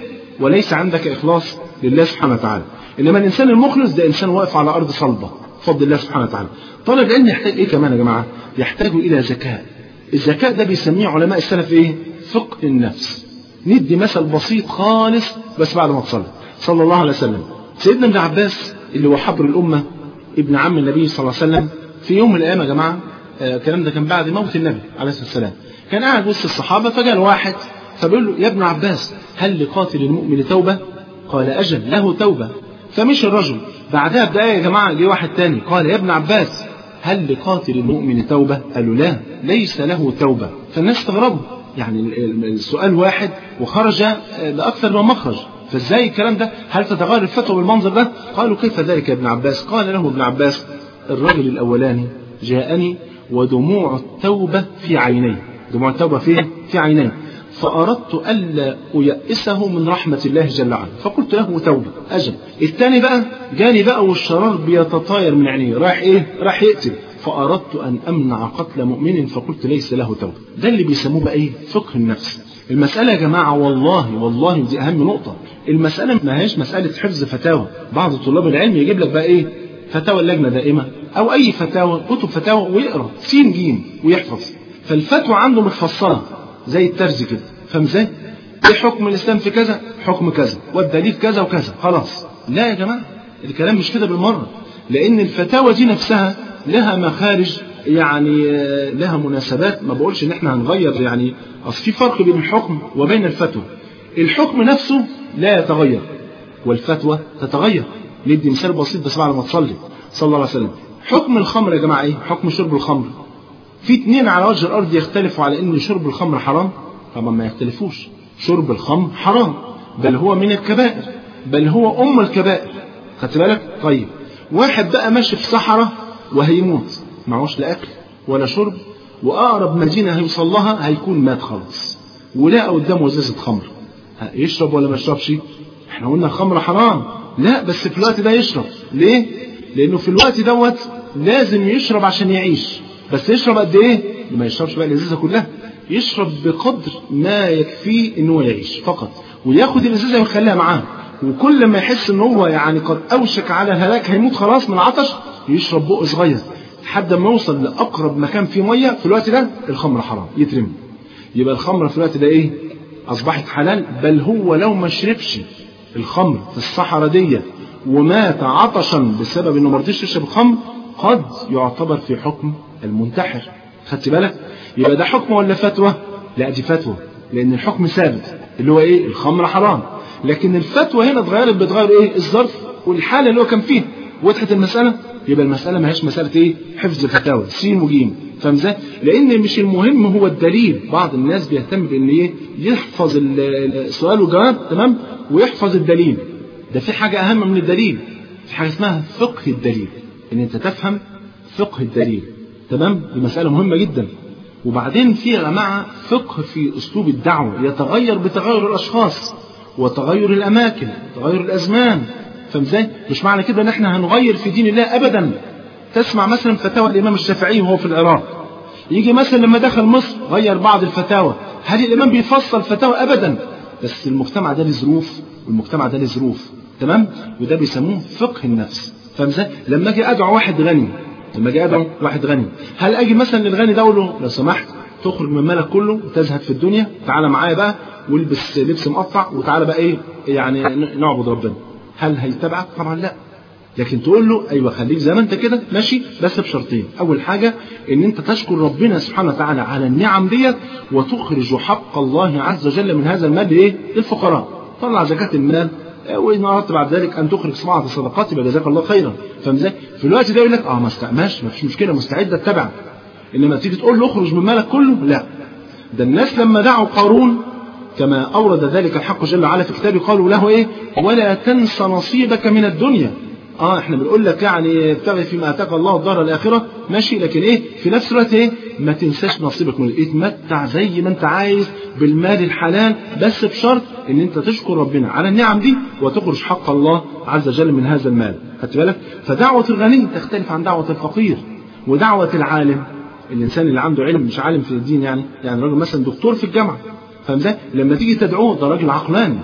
وليس عندك إخلاص لله سبحانه وتعالى إنما الإنسان المخلص ده إنسان واقف على أرض صلبة بفضل الله سبحانه وتعالى طالب العلم يحتاج إيه كمان يا جماعة يحتاج إلى ذكاء الذكاء ده بيسميه علماء السلف إيه فقه النفس ندي مثل بسيط خالص بس بعد ما تصلي صلى الله عليه وسلم سيدنا ابن عباس اللي هو حبر الأمة ابن عم النبي صلى الله عليه وسلم في يوم من الأيام يا جماعة آه، الكلام ده كان بعد موت النبي عليه الصلاة والسلام كان قاعد وسط الصحابة فجاء واحد فبيقول له يا ابن عباس هل لقاتل المؤمن توبة قال أجل له توبة فمشي الرجل بعدها بدقايق يا جماعة جه واحد تاني قال يا ابن عباس هل لقاتل المؤمن توبة قالوا لا ليس له توبة فالناس استغربوا يعني ال- ال- السؤال واحد وخرج آه، لأكثر من مخرج فازاي الكلام ده هل تتغير الفتوى بالمنظر ده قالوا كيف ذلك يا ابن عباس قال له ابن عباس الرجل الأولاني جاءني ودموع التوبة في عيني دموع التوبة فين في عيني فأردت ألا أيأسه من رحمة الله جل وعلا فقلت له توبة أجل الثاني بقى جاني بقى والشرار بيتطاير من عينيه رايح إيه رايح يقتل فأردت أن أمنع قتل مؤمن فقلت ليس له توبة ده اللي بيسموه بقى إيه فقه النفس المسألة يا جماعة والله والله دي أهم نقطة المسألة ما هيش مسألة حفظ فتاوى بعض طلاب العلم يجيب لك بقى إيه فتاوى اللجنة دائمة أو أي فتاوى كتب فتاوى ويقرأ سين جيم ويحفظ فالفتوى عنده متفصلة زي الترز كده فاهم ازاي؟ ايه حكم الاسلام في كذا؟ حكم كذا، والدليل كذا وكذا، خلاص. لا يا جماعه الكلام مش كده بالمره، لان الفتاوى دي نفسها لها مخارج يعني آه، لها مناسبات ما بقولش ان احنا هنغير يعني اصل في فرق بين الحكم وبين الفتوى. الحكم نفسه لا يتغير والفتوى تتغير. ندي مثال بسيط بس بعد ما تصلي صلى الله عليه وسلم. حكم الخمر يا جماعه ايه؟ حكم شرب الخمر. في اتنين على وجه الارض يختلفوا على ان شرب الخمر حرام طبعا ما يختلفوش شرب الخمر حرام بل هو من الكبائر بل هو ام الكبائر خدت بالك طيب واحد بقى ماشي في صحراء وهيموت معهوش لا اكل ولا شرب واقرب مدينه هيوصل لها هيكون مات خالص ولقى قدامه ازازه خمر ها، يشرب ولا ما يشربش احنا قلنا الخمر حرام لا بس في الوقت ده يشرب ليه لانه في الوقت دوت لازم يشرب عشان يعيش بس يشرب قد ايه ما يشربش بقى الازازه كلها يشرب بقدر ما يكفيه ان هو يعيش فقط وياخد الازازه ويخليها معاه وكل ما يحس ان هو يعني قد اوشك على الهلاك هيموت خلاص من العطش يشرب بق صغير لحد ما يوصل لاقرب مكان فيه ميه في الوقت ده الخمر حرام يترمي يبقى الخمر في الوقت ده ايه اصبحت حلال بل هو لو ما شربش الخمر في الصحراء دي ومات عطشا بسبب انه ما رضيش يشرب الخمر قد يعتبر في حكم المنتحر خدت بالك يبقى ده حكم ولا فتوى لا دي فتوى لان الحكم ثابت اللي هو ايه الخمر حرام لكن الفتوى هنا اتغيرت بتغير ايه الظرف والحاله اللي هو كان فيها وضحت المساله يبقى المساله ما هيش مساله ايه حفظ الفتاوى سين وجيم فاهم ازاي لان مش المهم هو الدليل بعض الناس بيهتم بان ايه يحفظ ال- السؤال والجواب تمام ويحفظ الدليل ده في حاجه اهم من الدليل في حاجه اسمها فقه الدليل ان انت تفهم فقه الدليل تمام دي مساله مهمه جدا وبعدين في يا جماعه فقه في اسلوب الدعوه يتغير بتغير الاشخاص وتغير الاماكن وتغير الازمان فاهم ازاي مش معنى كده ان احنا هنغير في دين الله ابدا تسمع مثلا فتاوى الامام الشافعي وهو في العراق يجي مثلا لما دخل مصر غير بعض الفتاوى هل الامام بيفصل فتاوى ابدا بس المجتمع ده له ظروف والمجتمع ده له ظروف تمام وده بيسموه فقه النفس فاهم ازاي لما اجي ادعو واحد غني لما اجي ادعو واحد غني هل اجي مثلا للغني ده اقول له لو سمحت تخرج من مالك كله وتزهد في الدنيا تعالى معايا بقى والبس لبس مقطع وتعالى بقى ايه يعني ن- نعبد ربنا هل هيتبعك طبعا لا لكن تقول له ايوه خليك زي ما انت كده ماشي بس بشرطين اول حاجه ان انت تشكر ربنا سبحانه وتعالى على النعم ديت وتخرج حق الله عز وجل من هذا المال ايه للفقراء طلع زكاه المال آه، وان اردت بعد ذلك ان تخرج صناعه الصدقات يبقى جزاك الله خيرا فاهم ازاي في الوقت ده يقول لك اه ما استعماش ما فيش مشكله مستعد اتبعك انما تيجي تقول له اخرج من مالك كله لا ده الناس لما دعوا قارون كما أورد ذلك الحق جل وعلا في كتابه قالوا له إيه ولا تنس نصيبك من الدنيا اه احنا بنقول لك يعني ابتغي فيما اتاك الله الدار الاخره ماشي لكن ايه في نفس الوقت ايه ما تنساش نصيبك من اتمتع زي ما انت عايز بالمال الحلال بس بشرط ان انت تشكر ربنا على النعم دي وتخرج حق الله عز وجل من هذا المال خدت بالك فدعوه الغني تختلف عن دعوه الفقير ودعوه العالم الانسان اللي عنده علم مش عالم في الدين يعني يعني راجل مثلا دكتور في الجامعه فاهم ازاي؟ لما تيجي تدعوه ده راجل عقلاني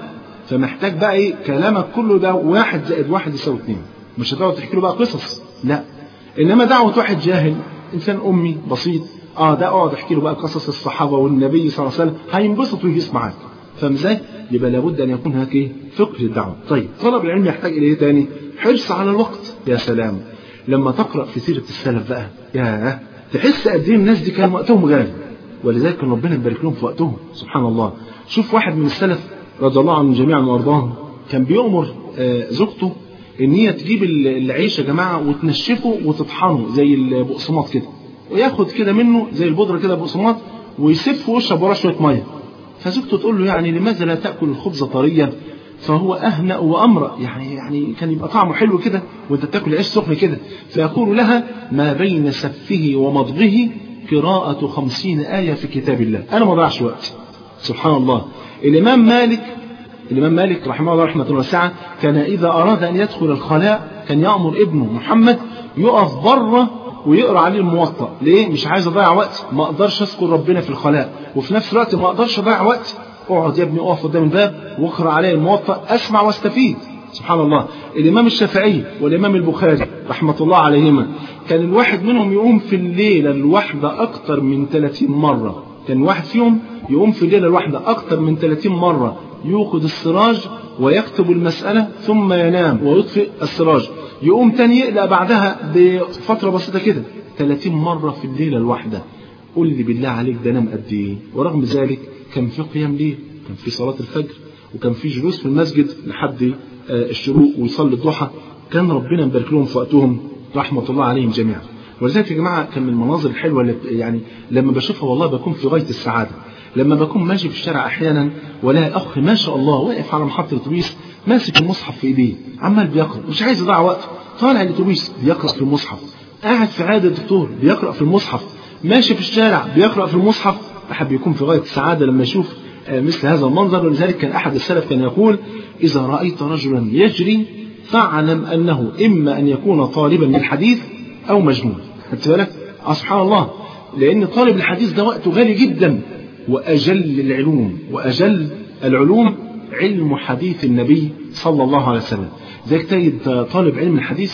فمحتاج بقى ايه كلامك كله ده واحد زائد واحد يساوي اتنين مش هتقعد تحكي له بقى قصص لا انما دعوه واحد جاهل انسان امي بسيط اه ده اقعد احكي له بقى قصص الصحابه والنبي صلى الله عليه وسلم هينبسط ويجلس معاك فاهم ازاي؟ يبقى لابد ان يكون هناك ايه؟ فقه الدعوه. طيب طلب العلم يحتاج الى ايه تاني؟ حرص على الوقت يا سلام. لما تقرا في سيره السلف بقى يا تحس قد ايه الناس دي كان وقتهم غالي. ولذلك كان ربنا يبارك لهم في وقتهم سبحان الله. شوف واحد من السلف رضي الله عنهم جميعا وارضاهم كان بيؤمر آه زوجته ان هي تجيب العيش يا جماعه وتنشفه وتطحنه زي البقسماط كده. وياخد كده منه زي البودره كده بقسماط ويسف ويشرب وراه شويه ميه. فزوجته تقول له يعني لماذا لا تاكل الخبز طريا فهو اهنأ وامرأ يعني يعني كان يبقى طعمه حلو كده وانت بتاكل عيش سخن كده فيقول لها ما بين سفه ومضغه قراءة خمسين آية في كتاب الله أنا ما ضيعش وقت سبحان الله الإمام مالك الإمام مالك رحمه الله رحمة واسعة كان إذا أراد أن يدخل الخلاء كان يأمر ابنه محمد يقف بره ويقرا عليه الموطأ ليه مش عايز اضيع وقت ما اقدرش اذكر ربنا في الخلاء وفي نفس الوقت ما اقدرش اضيع وقت اقعد يا ابني اقف قدام الباب واقرا عليه الموطأ اسمع واستفيد سبحان الله الامام الشافعي والامام البخاري رحمه الله عليهما كان الواحد منهم يقوم في الليله الواحده اكتر من 30 مره كان واحد فيهم يقوم في الليله الواحده اكتر من 30 مره يوقد السراج ويكتب المسألة ثم ينام ويطفئ السراج يقوم تاني يقلق بعدها بفترة بسيطة كده 30 مرة في الليلة الواحدة قل لي بالله عليك ده نام قد ايه ورغم ذلك كان في قيام ليل كان في صلاة الفجر وكان في جلوس في المسجد لحد الشروق ويصلي الضحى كان ربنا مبارك لهم في وقتهم رحمة الله عليهم جميعا ولذلك يا جماعة كان من المناظر الحلوة اللي يعني لما بشوفها والله بكون في غاية السعادة لما بكون ماشي في الشارع احيانا ولا اخ ما شاء الله واقف على محطه الاتوبيس ماسك المصحف في ايديه عمال بيقرا مش عايز يضيع وقته طالع الاتوبيس بيقرا في المصحف قاعد في عياده الدكتور بيقرا في المصحف ماشي في الشارع بيقرا في المصحف احب يكون في غايه السعاده لما يشوف مثل هذا المنظر ولذلك كان احد السلف كان يقول اذا رايت رجلا يجري فاعلم انه اما ان يكون طالبا للحديث او مجنون خدت بالك سبحان الله لان طالب الحديث ده وقته غالي جدا وأجل العلوم وأجل العلوم علم حديث النبي صلى الله عليه وسلم ذلك تجد طالب علم الحديث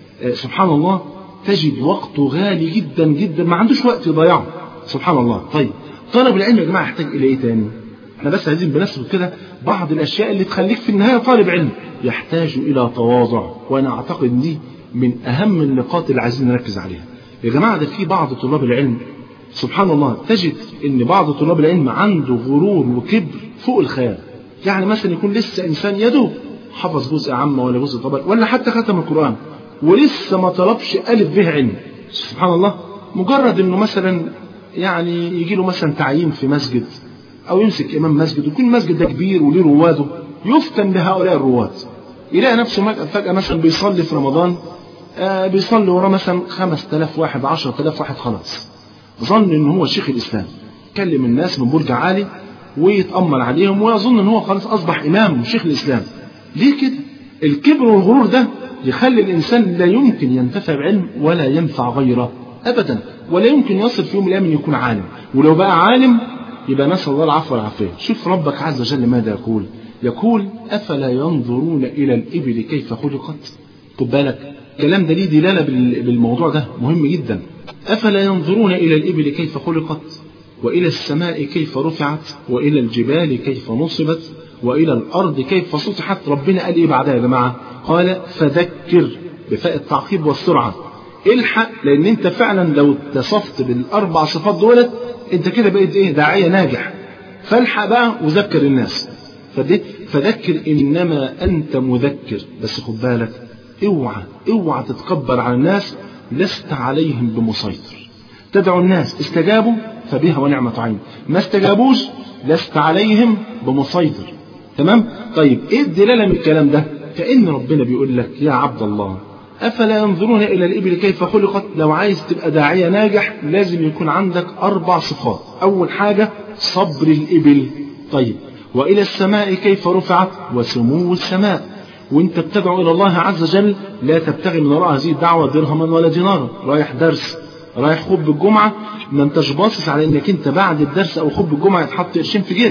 سبحان الله تجد وقته غالي جدا جدا ما عندوش وقت يضيعه سبحان الله طيب طالب العلم يا جماعة يحتاج إلى إيه تاني احنا بس عايزين بنسبة كده بعض الأشياء اللي تخليك في النهاية طالب علم يحتاج إلى تواضع وأنا أعتقد دي من أهم النقاط اللي عايزين نركز عليها يا جماعة ده في بعض طلاب العلم سبحان الله تجد ان بعض طلاب العلم عنده غرور وكبر فوق الخيال يعني مثلا يكون لسه انسان يدوب حفظ جزء عامة ولا جزء طبق ولا حتى ختم القرآن ولسه ما طلبش ألف به علم سبحان الله مجرد انه مثلا يعني يجي له مثلا تعيين في مسجد او يمسك امام مسجد ويكون المسجد ده كبير وليه رواده يفتن بهؤلاء الرواد يلاقي نفسه فجأة مثلا بيصلي في رمضان آه بيصلي وراه مثلا 5000 واحد 10000 واحد خلاص ظن ان هو شيخ الاسلام كلم الناس من برج عالي ويتامل عليهم ويظن ان هو خلاص اصبح امام وشيخ الاسلام ليه كده الكبر والغرور ده يخلي الانسان لا يمكن ينتفع بعلم ولا ينفع غيره ابدا ولا يمكن يصل في يوم من الايام ان يكون عالم ولو بقى عالم يبقى نسال الله العفو والعافيه شوف ربك عز وجل ماذا يقول يقول افلا ينظرون الى الابل كيف خلقت خد بالك الكلام ده ليه دلاله بالموضوع ده مهم جدا أفلا ينظرون إلى الإبل كيف خلقت وإلى السماء كيف رفعت وإلى الجبال كيف نصبت وإلى الأرض كيف سطحت ربنا قال إيه بعدها يا جماعة قال فذكر بفاء التعقيب والسرعة الحق لأن أنت فعلا لو اتصفت بالأربع صفات دولت أنت كده بقيت إيه داعية ناجح فالحق بقى وذكر الناس فدي فذكر إنما أنت مذكر بس خد بالك اوعى اوعى تتكبر على الناس لست عليهم بمسيطر تدعو الناس استجابوا فبها ونعمة عين ما استجابوش لست عليهم بمسيطر تمام طيب ايه الدلالة من الكلام ده كأن ربنا بيقول لك يا عبد الله أفلا ينظرون إلى الإبل كيف خلقت لو عايز تبقى داعية ناجح لازم يكون عندك أربع صفات أول حاجة صبر الإبل طيب وإلى السماء كيف رفعت وسمو السماء وانت بتدعو الى الله عز وجل لا تبتغي من وراء هذه الدعوه درهما ولا دينارا رايح درس رايح خطب الجمعه ما انتش باصص على انك انت بعد الدرس او خطب الجمعه يتحط قرشين في جيبك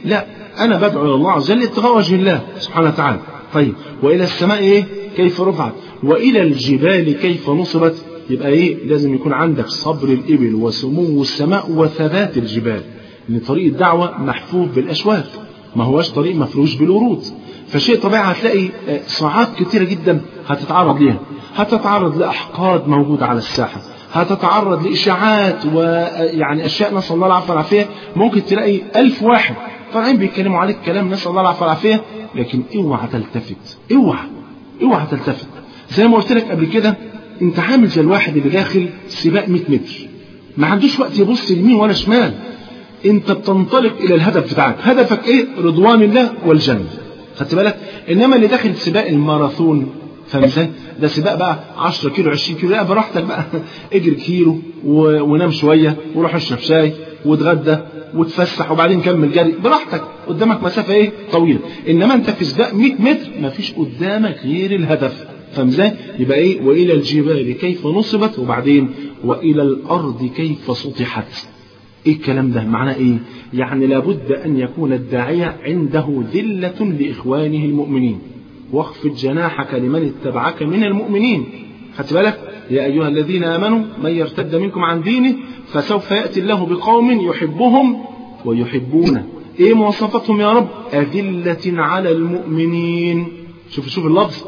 لا انا بدعو الى الله عز وجل ابتغاء وجه الله سبحانه وتعالى طيب والى السماء ايه كيف رفعت والى الجبال كيف نصبت يبقى ايه لازم يكون عندك صبر الابل وسمو السماء وثبات الجبال ان طريق الدعوه محفوف بالاشواك ما هواش طريق مفروش بالورود فشيء طبيعي هتلاقي صعاب كتيره جدا هتتعرض ليها هتتعرض لاحقاد موجوده على الساحه هتتعرض لاشاعات ويعني اشياء نسال الله العافيه والعافيه ممكن تلاقي ألف واحد طالعين بيتكلموا عليك كلام نسال الله العافيه والعافيه لكن اوعى تلتفت اوعى اوعى تلتفت زي ما قلت لك قبل كده انت عامل زي الواحد اللي داخل سباق 100 متر ما عندوش وقت يبص يمين ولا شمال انت بتنطلق الى الهدف بتاعك هدفك ايه رضوان الله والجنه خدت بالك انما اللي داخل سباق الماراثون فاهم ازاي ده سباق بقى 10 كيلو 20 كيلو لا براحتك بقى اجري كيلو و... ونام شويه وروح اشرب شاي واتغدى وتفسح وبعدين كمل جري براحتك قدامك مسافه ايه طويله انما انت في سباق 100 متر مفيش قدامك غير الهدف فاهم ازاي يبقى ايه والى الجبال كيف نصبت وبعدين والى الارض كيف سطحت ايه الكلام ده معناه ايه يعني لابد ان يكون الداعيه عنده ذله لاخوانه المؤمنين واخفض جناحك لمن اتبعك من المؤمنين خدت بالك يا ايها الذين امنوا من يرتد منكم عن دينه فسوف ياتي الله بقوم يحبهم ويحبونه ايه مواصفاتهم يا رب اذله على المؤمنين شوف شوف اللفظ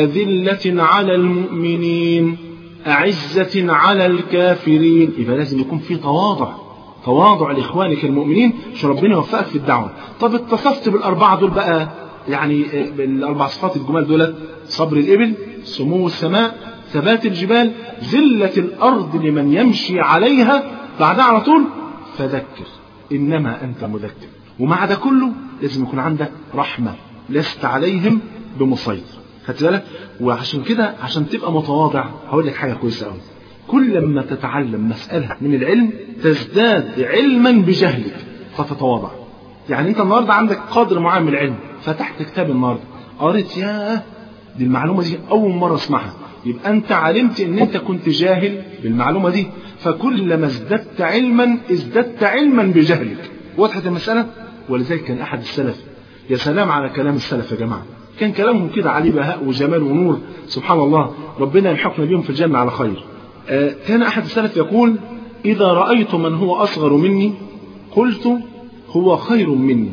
أذلة على المؤمنين أعزة على الكافرين يبقى لازم يكون في تواضع تواضع لإخوانك المؤمنين عشان ربنا يوفقك في الدعوة طب اتصفت بالأربعة دول بقى يعني بالأربع صفات الجمال دول صبر الإبل سمو السماء ثبات الجبال ذلة الأرض لمن يمشي عليها بعدها على طول فذكر إنما أنت مذكر ومع ده كله لازم يكون عندك رحمة لست عليهم بمسيطر خدت بالك وعشان كده عشان تبقى متواضع هقول لك حاجه كويسه قوي كل ما تتعلم مساله من العلم تزداد علما بجهلك فتتواضع يعني انت النهارده عندك قدر معين من العلم فتحت كتاب النهارده قريت ياه دي المعلومه دي اول مره اسمعها يبقى انت علمت ان انت كنت جاهل بالمعلومه دي فكلما ازددت علما ازددت علما بجهلك وضحت المساله ولذلك كان احد السلف يا سلام على كلام السلف يا جماعه كان كلامهم كده عليه بهاء وجمال ونور سبحان الله ربنا يلحقنا بهم في الجنة على خير آه كان أحد السلف يقول إذا رأيت من هو أصغر مني قلت هو خير مني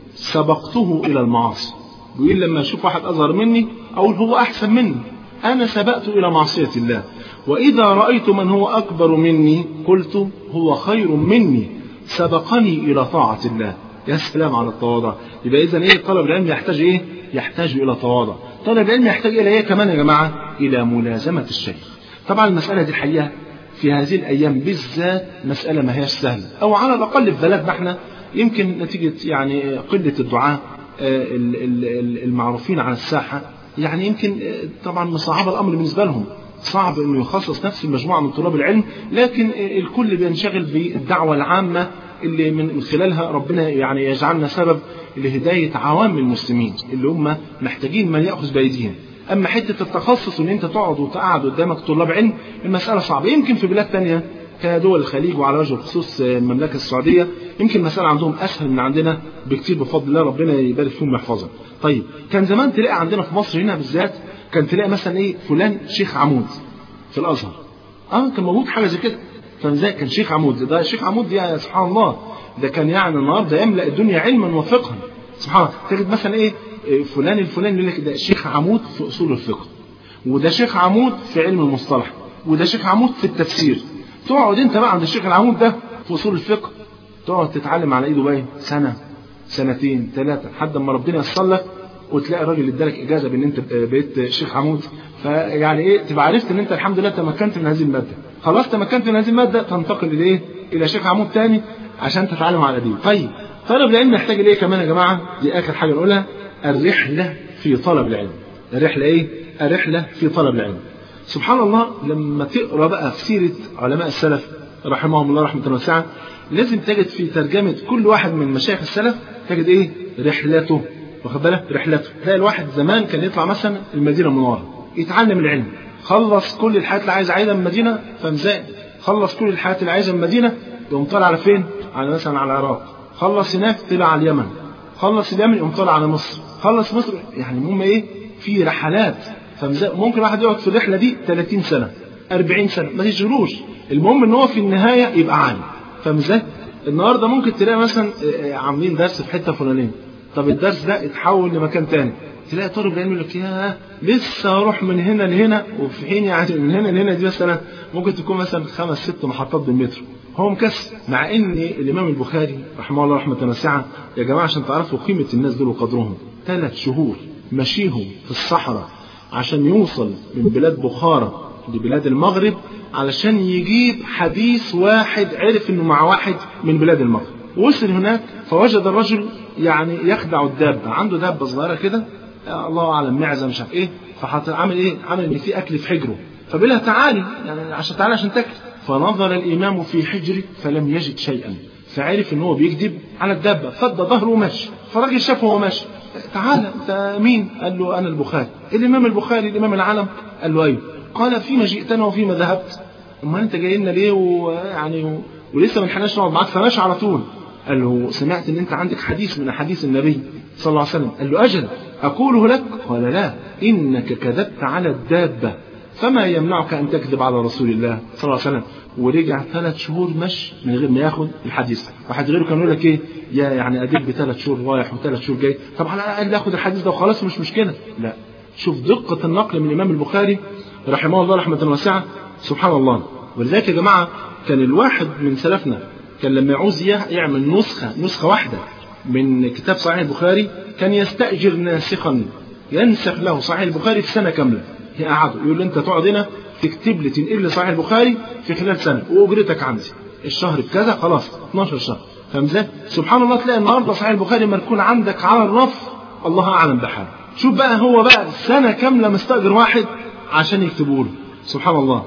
سبقته إلى المعاصي بيقول لما أشوف واحد أصغر مني أقول هو أحسن مني أنا سبقت إلى معصية الله وإذا رأيت من هو أكبر مني قلت هو خير مني سبقني إلى طاعة الله يا سلام على التواضع يبقى إذا إيه طلب العلم يحتاج إيه يحتاج إلى تواضع طالب العلم يحتاج إلى إيه كمان يا جماعة إلى ملازمة الشيخ طبعا المسألة دي الحقيقة في هذه الأيام بالذات مسألة ما هيش سهلة أو على الأقل في بلدنا احنا يمكن نتيجة يعني قلة الدعاء المعروفين على الساحة يعني يمكن طبعا مصعب الأمر بالنسبة لهم صعب انه يخصص نفس المجموعه من طلاب العلم لكن الكل بينشغل بالدعوه العامه اللي من خلالها ربنا يعني يجعلنا سبب لهدايه عوام المسلمين اللي هم محتاجين من ياخذ بايديهم اما حته التخصص ان انت تقعد وتقعد قدامك طلاب علم المساله صعبه يمكن في بلاد تانية كدول الخليج وعلى وجه الخصوص المملكه السعوديه يمكن المساله عندهم اسهل من عندنا بكتير بفضل الله ربنا يبارك فيهم ويحفظهم طيب كان زمان تلاقي عندنا في مصر هنا بالذات كان تلاقي مثلا ايه فلان شيخ عمود في الازهر اه كان موجود حاجه زي كده كان زي كان شيخ عمود ده شيخ عمود دي يا سبحان الله ده كان يعني النهارده يملا الدنيا علما وفقها سبحان الله تجد مثلا ايه فلان الفلاني يقول لك ده شيخ عمود في اصول الفقه وده شيخ عمود في علم المصطلح وده شيخ عمود في التفسير تقعد انت بقى عند الشيخ العمود ده في اصول الفقه تقعد تتعلم على ايده باين سنه سنتين ثلاثه لحد ما ربنا ييسر لك وتلاقي الراجل ادالك اجازه بان انت بقيت شيخ عمود فيعني ايه تبقى عرفت ان انت الحمد لله تمكنت من هذه الماده خلاص تمكنت من هذه الماده تنتقل الى ايه الى شيخ عمود تاني عشان تتعلم على دين طيب طلب العلم يحتاج لايه كمان يا جماعه دي اخر حاجه نقولها الرحله في طلب العلم الرحله ايه الرحله في طلب العلم سبحان الله لما تقرا بقى في سيره علماء السلف رحمهم الله رحمه واسعه لازم تجد في ترجمه كل واحد من مشايخ السلف تجد ايه رحلته واخد بالك رحلته تلاقي الواحد زمان كان يطلع مثلا المدينه المنوره يتعلم العلم خلص كل الحاجات اللي عايز عايزها من المدينه فمزاق خلص كل الحاجات اللي عايزها من المدينه يقوم طالع على فين على مثلا على العراق خلص هناك طلع على اليمن خلص اليمن يقوم طالع على مصر خلص مصر يعني المهم ايه في رحلات فممكن واحد يقعد في الرحله دي 30 سنه 40 سنه ما تشغلوش المهم ان هو في النهايه يبقى عالم فاهم ازاي؟ النهارده ممكن تلاقي مثلا عاملين درس في حته فلانيه طب الدرس ده اتحول لمكان تاني تلاقي طالب العلم يقول لك يا لسه اروح من هنا لهنا وفي حين يعني من هنا لهنا دي مثلا ممكن تكون مثلا خمس ست محطات بالمترو هو مكسر مع ان الامام البخاري رحمه الله رحمه واسعه يا جماعه عشان تعرفوا قيمه الناس دول وقدرهم ثلاث شهور مشيهم في الصحراء عشان يوصل من بلاد بخارى لبلاد المغرب علشان يجيب حديث واحد عرف انه مع واحد من بلاد المغرب وصل هناك فوجد الرجل يعني يخدع الدابة عنده دابة صغيرة كده الله أعلم معزة مش عارف إيه فعمل إيه عمل إن في أكل في حجره فبيقول لها تعالي يعني عشان تعالي عشان تاكل فنظر الإمام في حجره فلم يجد شيئا فعرف إن هو بيكذب على الدابة فد ظهره ومشي فالراجل شافه وهو ماشي تعالى أنت مين؟ قال له أنا البخاري الإمام البخاري الإمام العالم قال له أيوه قال فيما جئتنا وفيما ذهبت امال انت جاي لنا ليه ويعني و... ولسه ما لحقناش نقعد معاك فماشي على طول قال له سمعت ان انت عندك حديث من احاديث النبي صلى الله عليه وسلم قال له اجل اقوله لك قال لا انك كذبت على الدابه فما يمنعك ان تكذب على رسول الله صلى الله عليه وسلم ورجع ثلاث شهور مشي من غير ما ياخد الحديث واحد غيره كان يقول لك ايه يا يعني اديك بثلاث شهور رايح وثلاث شهور جاي طب على الاقل اخد الحديث ده وخلاص مش مشكله لا شوف دقه النقل من الامام البخاري رحمه الله رحمه واسعه سبحان الله ولذلك يا جماعة كان الواحد من سلفنا كان لما يعوز يعمل نسخة نسخة واحدة من كتاب صحيح البخاري كان يستأجر ناسخا ينسخ له صحيح البخاري في سنة كاملة يقعده يقول له أنت تقعد هنا تكتب لي تنقل لي صحيح البخاري في خلال سنة وأجرتك عندي الشهر بكذا خلاص 12 شهر فاهم ازاي؟ سبحان الله تلاقي النهارده صحيح البخاري مركون عندك على الرف الله أعلم بحاله شوف بقى هو بقى سنة كاملة مستأجر واحد عشان يكتبوا له سبحان الله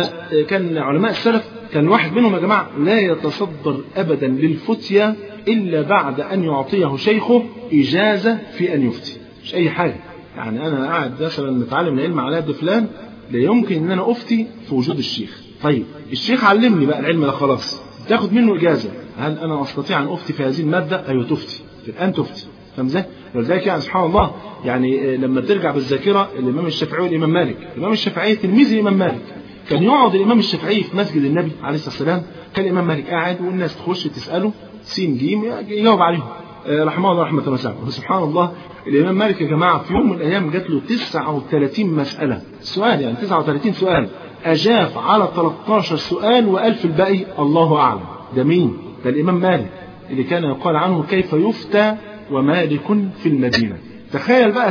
فكان علماء السلف كان واحد منهم يا جماعة لا يتصدر أبدا للفتية إلا بعد أن يعطيه شيخه إجازة في أن يفتي مش أي حاجة يعني أنا قاعد مثلا متعلم العلم على يد فلان لا يمكن أن أنا أفتي في وجود الشيخ طيب الشيخ علمني بقى العلم ده خلاص تاخد منه إجازة هل أنا أستطيع أن أفتي في هذه المادة أيوة تفتي الآن تفتي فاهم ازاي؟ ولذلك يعني سبحان الله يعني لما ترجع بالذاكره الامام الشافعي والامام مالك، الامام الشافعي تلميذ الامام مالك، كان يقعد الامام الشافعي في مسجد النبي عليه الصلاه والسلام كان الامام مالك قاعد والناس تخش تساله سين جيم يجاوب عليهم رحمه الله رحمه واسعه وسبحان الله الامام مالك يا جماعه في يوم من الايام جات له 39 مساله سؤال يعني 39 سؤال اجاب على 13 سؤال وقال في الباقي الله اعلم ده مين؟ ده الامام مالك اللي كان يقال عنه كيف يفتى ومالك في المدينه تخيل بقى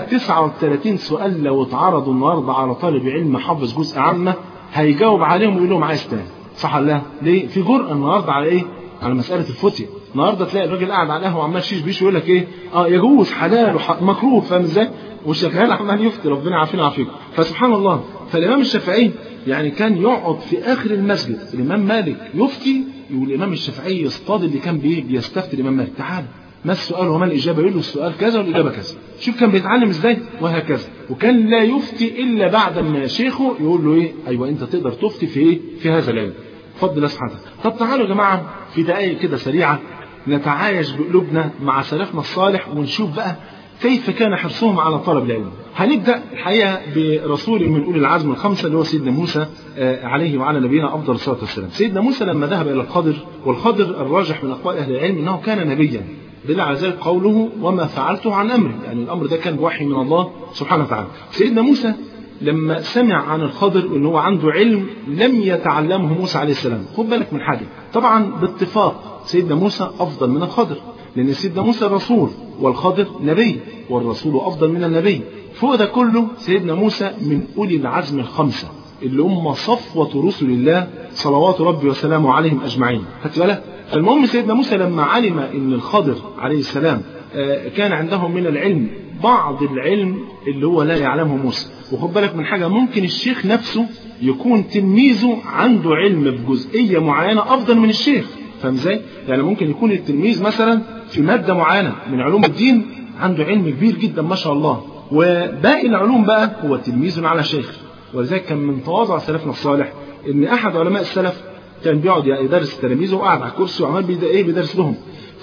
39 سؤال لو اتعرضوا النهارده على طالب علم حافظ جزء عامه هيجاوب عليهم ويقول لهم عايز تاني صح ولا لا؟ ليه؟ في جرأة النهارده على ايه؟ على مسألة الفتية، النهارده تلاقي الراجل قاعد على القهوة وعمال شيش بيش ويقول لك ايه؟ اه يجوز حلال وح... مكروه فاهم ازاي؟ والشغال عمال يفتي ربنا يعافينا ويعافيكم، فسبحان الله فالإمام الشافعي يعني كان يقعد في آخر المسجد، الإمام مالك يفتي والإمام الشافعي يصطاد اللي كان بيه بيستفتي الإمام مالك، تعال ما السؤال وما الإجابة يقول له السؤال كذا والإجابة كذا شوف كان بيتعلم إزاي وهكذا وكان لا يفتي إلا بعد ما شيخه يقول له إيه أيوة أنت تقدر تفتي في إيه في هذا العلم فضل الله سبحانه طب تعالوا يا جماعة في دقائق كده سريعة نتعايش بقلوبنا مع سلفنا الصالح ونشوف بقى كيف كان حرصهم على طلب العلم هنبدأ الحقيقة برسول من أولي العزم الخمسة اللي هو سيدنا موسى عليه وعلى نبينا أفضل الصلاة والسلام سيدنا موسى لما ذهب إلى الخضر والخضر الراجح من أقوال أهل العلم أنه كان نبيا دل على ذلك قوله وما فعلته عن أمري يعني الأمر ده كان بوحي من الله سبحانه وتعالى سيدنا موسى لما سمع عن الخضر ان هو عنده علم لم يتعلمه موسى عليه السلام خد بالك من حاجه طبعا باتفاق سيدنا موسى افضل من الخضر لان سيدنا موسى رسول والخضر نبي والرسول افضل من النبي فوق ده كله سيدنا موسى من اولي العزم الخمسه اللي هم صفوة رسل الله صلوات ربي وسلامه عليهم أجمعين خدت بالك فالمهم سيدنا موسى لما علم أن الخضر عليه السلام كان عندهم من العلم بعض العلم اللي هو لا يعلمه موسى وخد بالك من حاجة ممكن الشيخ نفسه يكون تلميذه عنده علم بجزئية معينة أفضل من الشيخ فاهم ازاي؟ يعني ممكن يكون التلميذ مثلا في مادة معينة من علوم الدين عنده علم كبير جدا ما شاء الله وباقي العلوم بقى هو تلميذ على شيخ ولذلك كان من تواضع سلفنا الصالح ان احد علماء السلف كان بيقعد يدرس تلاميذه وقاعد على الكرسي وعمال بيدا ايه بيدرس لهم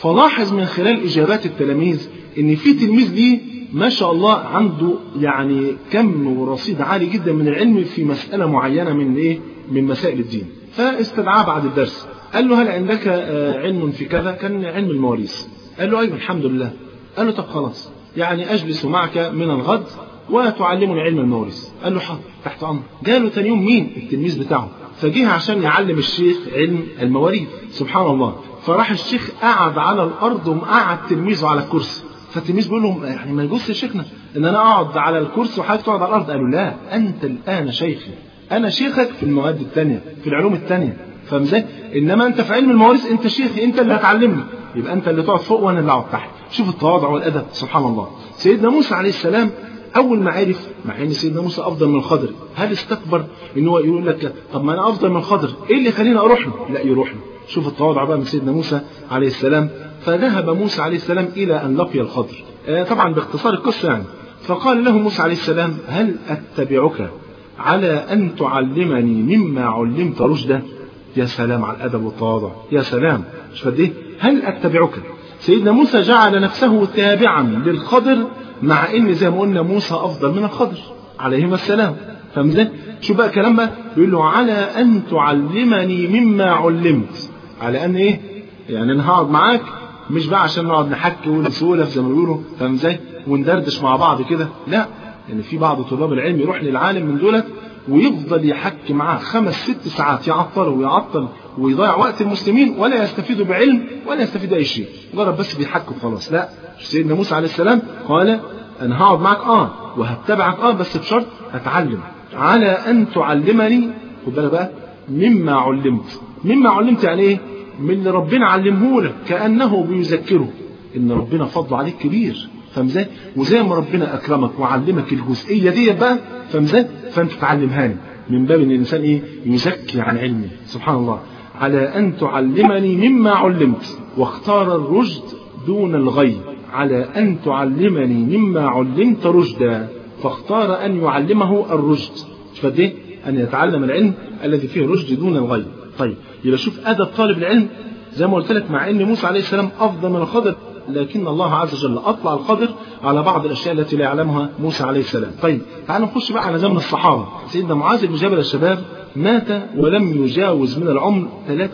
فلاحظ من خلال إجابات التلاميذ إن في تلميذ ليه ما شاء الله عنده يعني كم ورصيد عالي جدا من العلم في مسألة معينة من إيه؟ من مسائل الدين. فاستدعاه بعد الدرس. قال له هل عندك آه، علم في كذا؟ كان علم المواريث. قال له أيوه الحمد لله. قال له طب خلاص يعني أجلس معك من الغد وتعلمني علم المواريث. قال له حاضر تحت أمر. جاله تاني يوم مين؟ التلميذ بتاعه. فجه عشان يعلم الشيخ علم المواريث سبحان الله فراح الشيخ قعد على الارض ومقعد تلميذه على الكرسي فالتلميذ بيقول لهم يعني ما يجوزش يا شيخنا ان انا اقعد على الكرسي وحضرتك تقعد على الارض قالوا لا انت الان شيخي انا شيخك في المواد الثانيه في العلوم الثانيه فاهم ازاي؟ انما انت في علم المواريث انت شيخي انت اللي هتعلمني يبقى انت اللي تقعد فوق وانا اللي اقعد تحت شوف التواضع والادب سبحان الله سيدنا موسى عليه السلام اول ما عرف مع ان سيدنا موسى افضل من الخضر هل استكبر ان هو يقول لك طب ما انا افضل من الخضر ايه اللي يخليني اروح له لا يروح له شوف التواضع بقى من سيدنا موسى عليه السلام فذهب موسى عليه السلام الى ان لقي الخضر آه طبعا باختصار القصه يعني فقال له موسى عليه السلام هل اتبعك على ان تعلمني مما علمت رشدا يا سلام على الادب والتواضع يا سلام مش قد ايه هل اتبعك سيدنا موسى جعل نفسه تابعا للخضر مع ان زي ما قلنا موسى افضل من الخضر عليهما السلام فاهم ازاي؟ شو بقى كلام بقى بيقول له على ان تعلمني مما علمت على ان ايه؟ يعني انا هقعد معاك مش بقى عشان نقعد نحكي ونسولف زي ما بيقولوا فاهم ازاي؟ وندردش مع بعض كده لا يعني في بعض طلاب العلم يروح للعالم من دولت ويفضل يحكي معاه خمس ست ساعات يعطل ويعطل ويضيع وقت المسلمين ولا يستفيدوا بعلم ولا يستفيدوا اي شيء مجرد بس بيحكوا خلاص لا سيدنا موسى عليه السلام قال انا هقعد معاك اه وهتبعك اه بس بشرط هتعلم على ان تعلمني خد بالك بقى مما علمت مما علمت يعني ايه من اللي ربنا علمه لك كانه بيذكره ان ربنا فضله عليك كبير فاهم ازاي؟ وزي ما ربنا اكرمك وعلمك الجزئيه ديت بقى فاهم ازاي؟ فانت تعلمها لي من باب ان الانسان ايه؟ يزكي عن علمه سبحان الله على ان تعلمني مما علمت واختار الرشد دون الغي على ان تعلمني مما علمت رشدا فاختار ان يعلمه الرشد فقد ايه؟ ان يتعلم العلم الذي فيه رشد دون الغي طيب يبقى شوف ادب طالب العلم زي ما قلت لك مع ان موسى عليه السلام افضل من الخضر لكن الله عز وجل أطلع القدر على بعض الأشياء التي لا يعلمها موسى عليه السلام طيب تعالوا نخش بقى على زمن الصحابة سيدنا معاذ بن جبل الشباب مات ولم يجاوز من العمر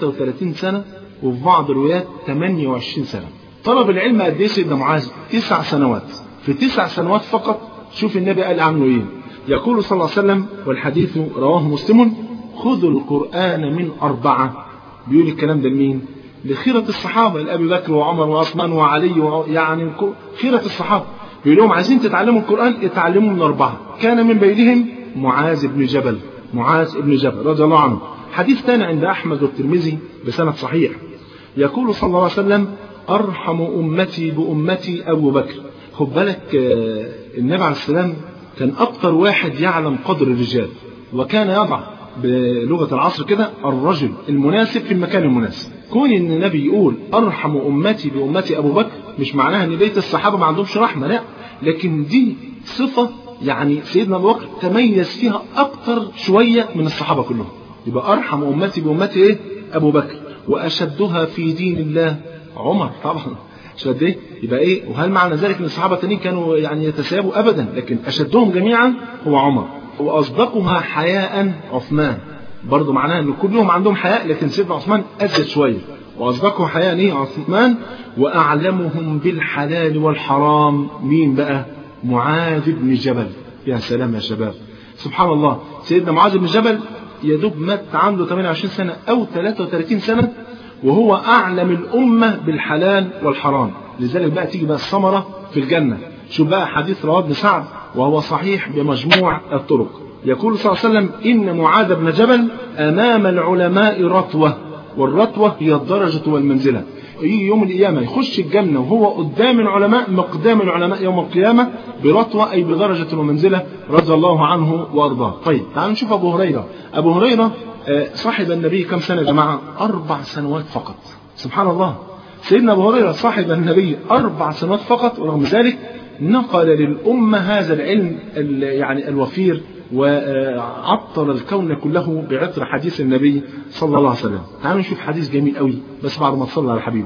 33 سنة وفي بعض الروايات 28 سنة طلب العلم قد ايه سيدنا معاذ؟ تسع سنوات في تسع سنوات فقط شوف النبي قال عنه ايه يقول صلى الله عليه وسلم والحديث رواه مسلم خذوا القرآن من أربعة بيقول الكلام ده لمين؟ لخيرة الصحابة لأبي بكر وعمر وعثمان وعلي و... يعني خيرة الصحابة بيقول لهم عايزين تتعلموا القرآن اتعلموا من أربعة كان من بينهم معاذ بن جبل معاذ بن جبل رضي الله عنه حديث ثاني عند أحمد والترمذي بسند صحيح يقول صلى الله عليه وسلم أرحم أمتي بأمتي أبو بكر خد بالك النبي عليه السلام كان أكثر واحد يعلم قدر الرجال وكان يضع بلغة العصر كده الرجل المناسب في المكان المناسب كون ان النبي يقول ارحم امتي بامتي ابو بكر مش معناها ان بيت الصحابه ما عندهمش رحمه لا لكن دي صفه يعني سيدنا ابو بكر تميز فيها اكتر شويه من الصحابه كلهم يبقى ارحم امتي بامتي ايه ابو بكر واشدها في دين الله عمر طبعا شد ايه يبقى ايه وهل معنى ذلك ان الصحابه التانيين كانوا يعني يتساووا ابدا لكن اشدهم جميعا هو عمر واصدقها حياء عثمان برضه معناها ان كلهم عندهم حياء لكن سيدنا عثمان ازيد شويه واصدقه حياء ايه عثمان واعلمهم بالحلال والحرام مين بقى معاذ بن جبل يا سلام يا شباب سبحان الله سيدنا معاذ بن جبل يدوب مات عنده 28 سنه او 33 سنه وهو اعلم الامه بالحلال والحرام لذلك بقى تيجي بقى الثمره في الجنه شوف بقى حديث رواه ابن سعد وهو صحيح بمجموع الطرق يقول صلى الله عليه وسلم إن معاذ بن جبل أمام العلماء رتوة والرتوة هي الدرجة والمنزلة يجي يوم القيامة يخش الجنة وهو قدام العلماء مقدام العلماء يوم القيامة برتوة أي بدرجة ومنزلة رضي الله عنه وأرضاه طيب تعالوا نشوف أبو هريرة أبو هريرة صاحب النبي كم سنة يا جماعة أربع سنوات فقط سبحان الله سيدنا أبو هريرة صاحب النبي أربع سنوات فقط ورغم ذلك نقل للأمة هذا العلم يعني الوفير وعطر الكون كله بعطر حديث النبي صلى الله عليه وسلم تعالوا نشوف حديث جميل قوي بس بعد ما تصلي على حبيبك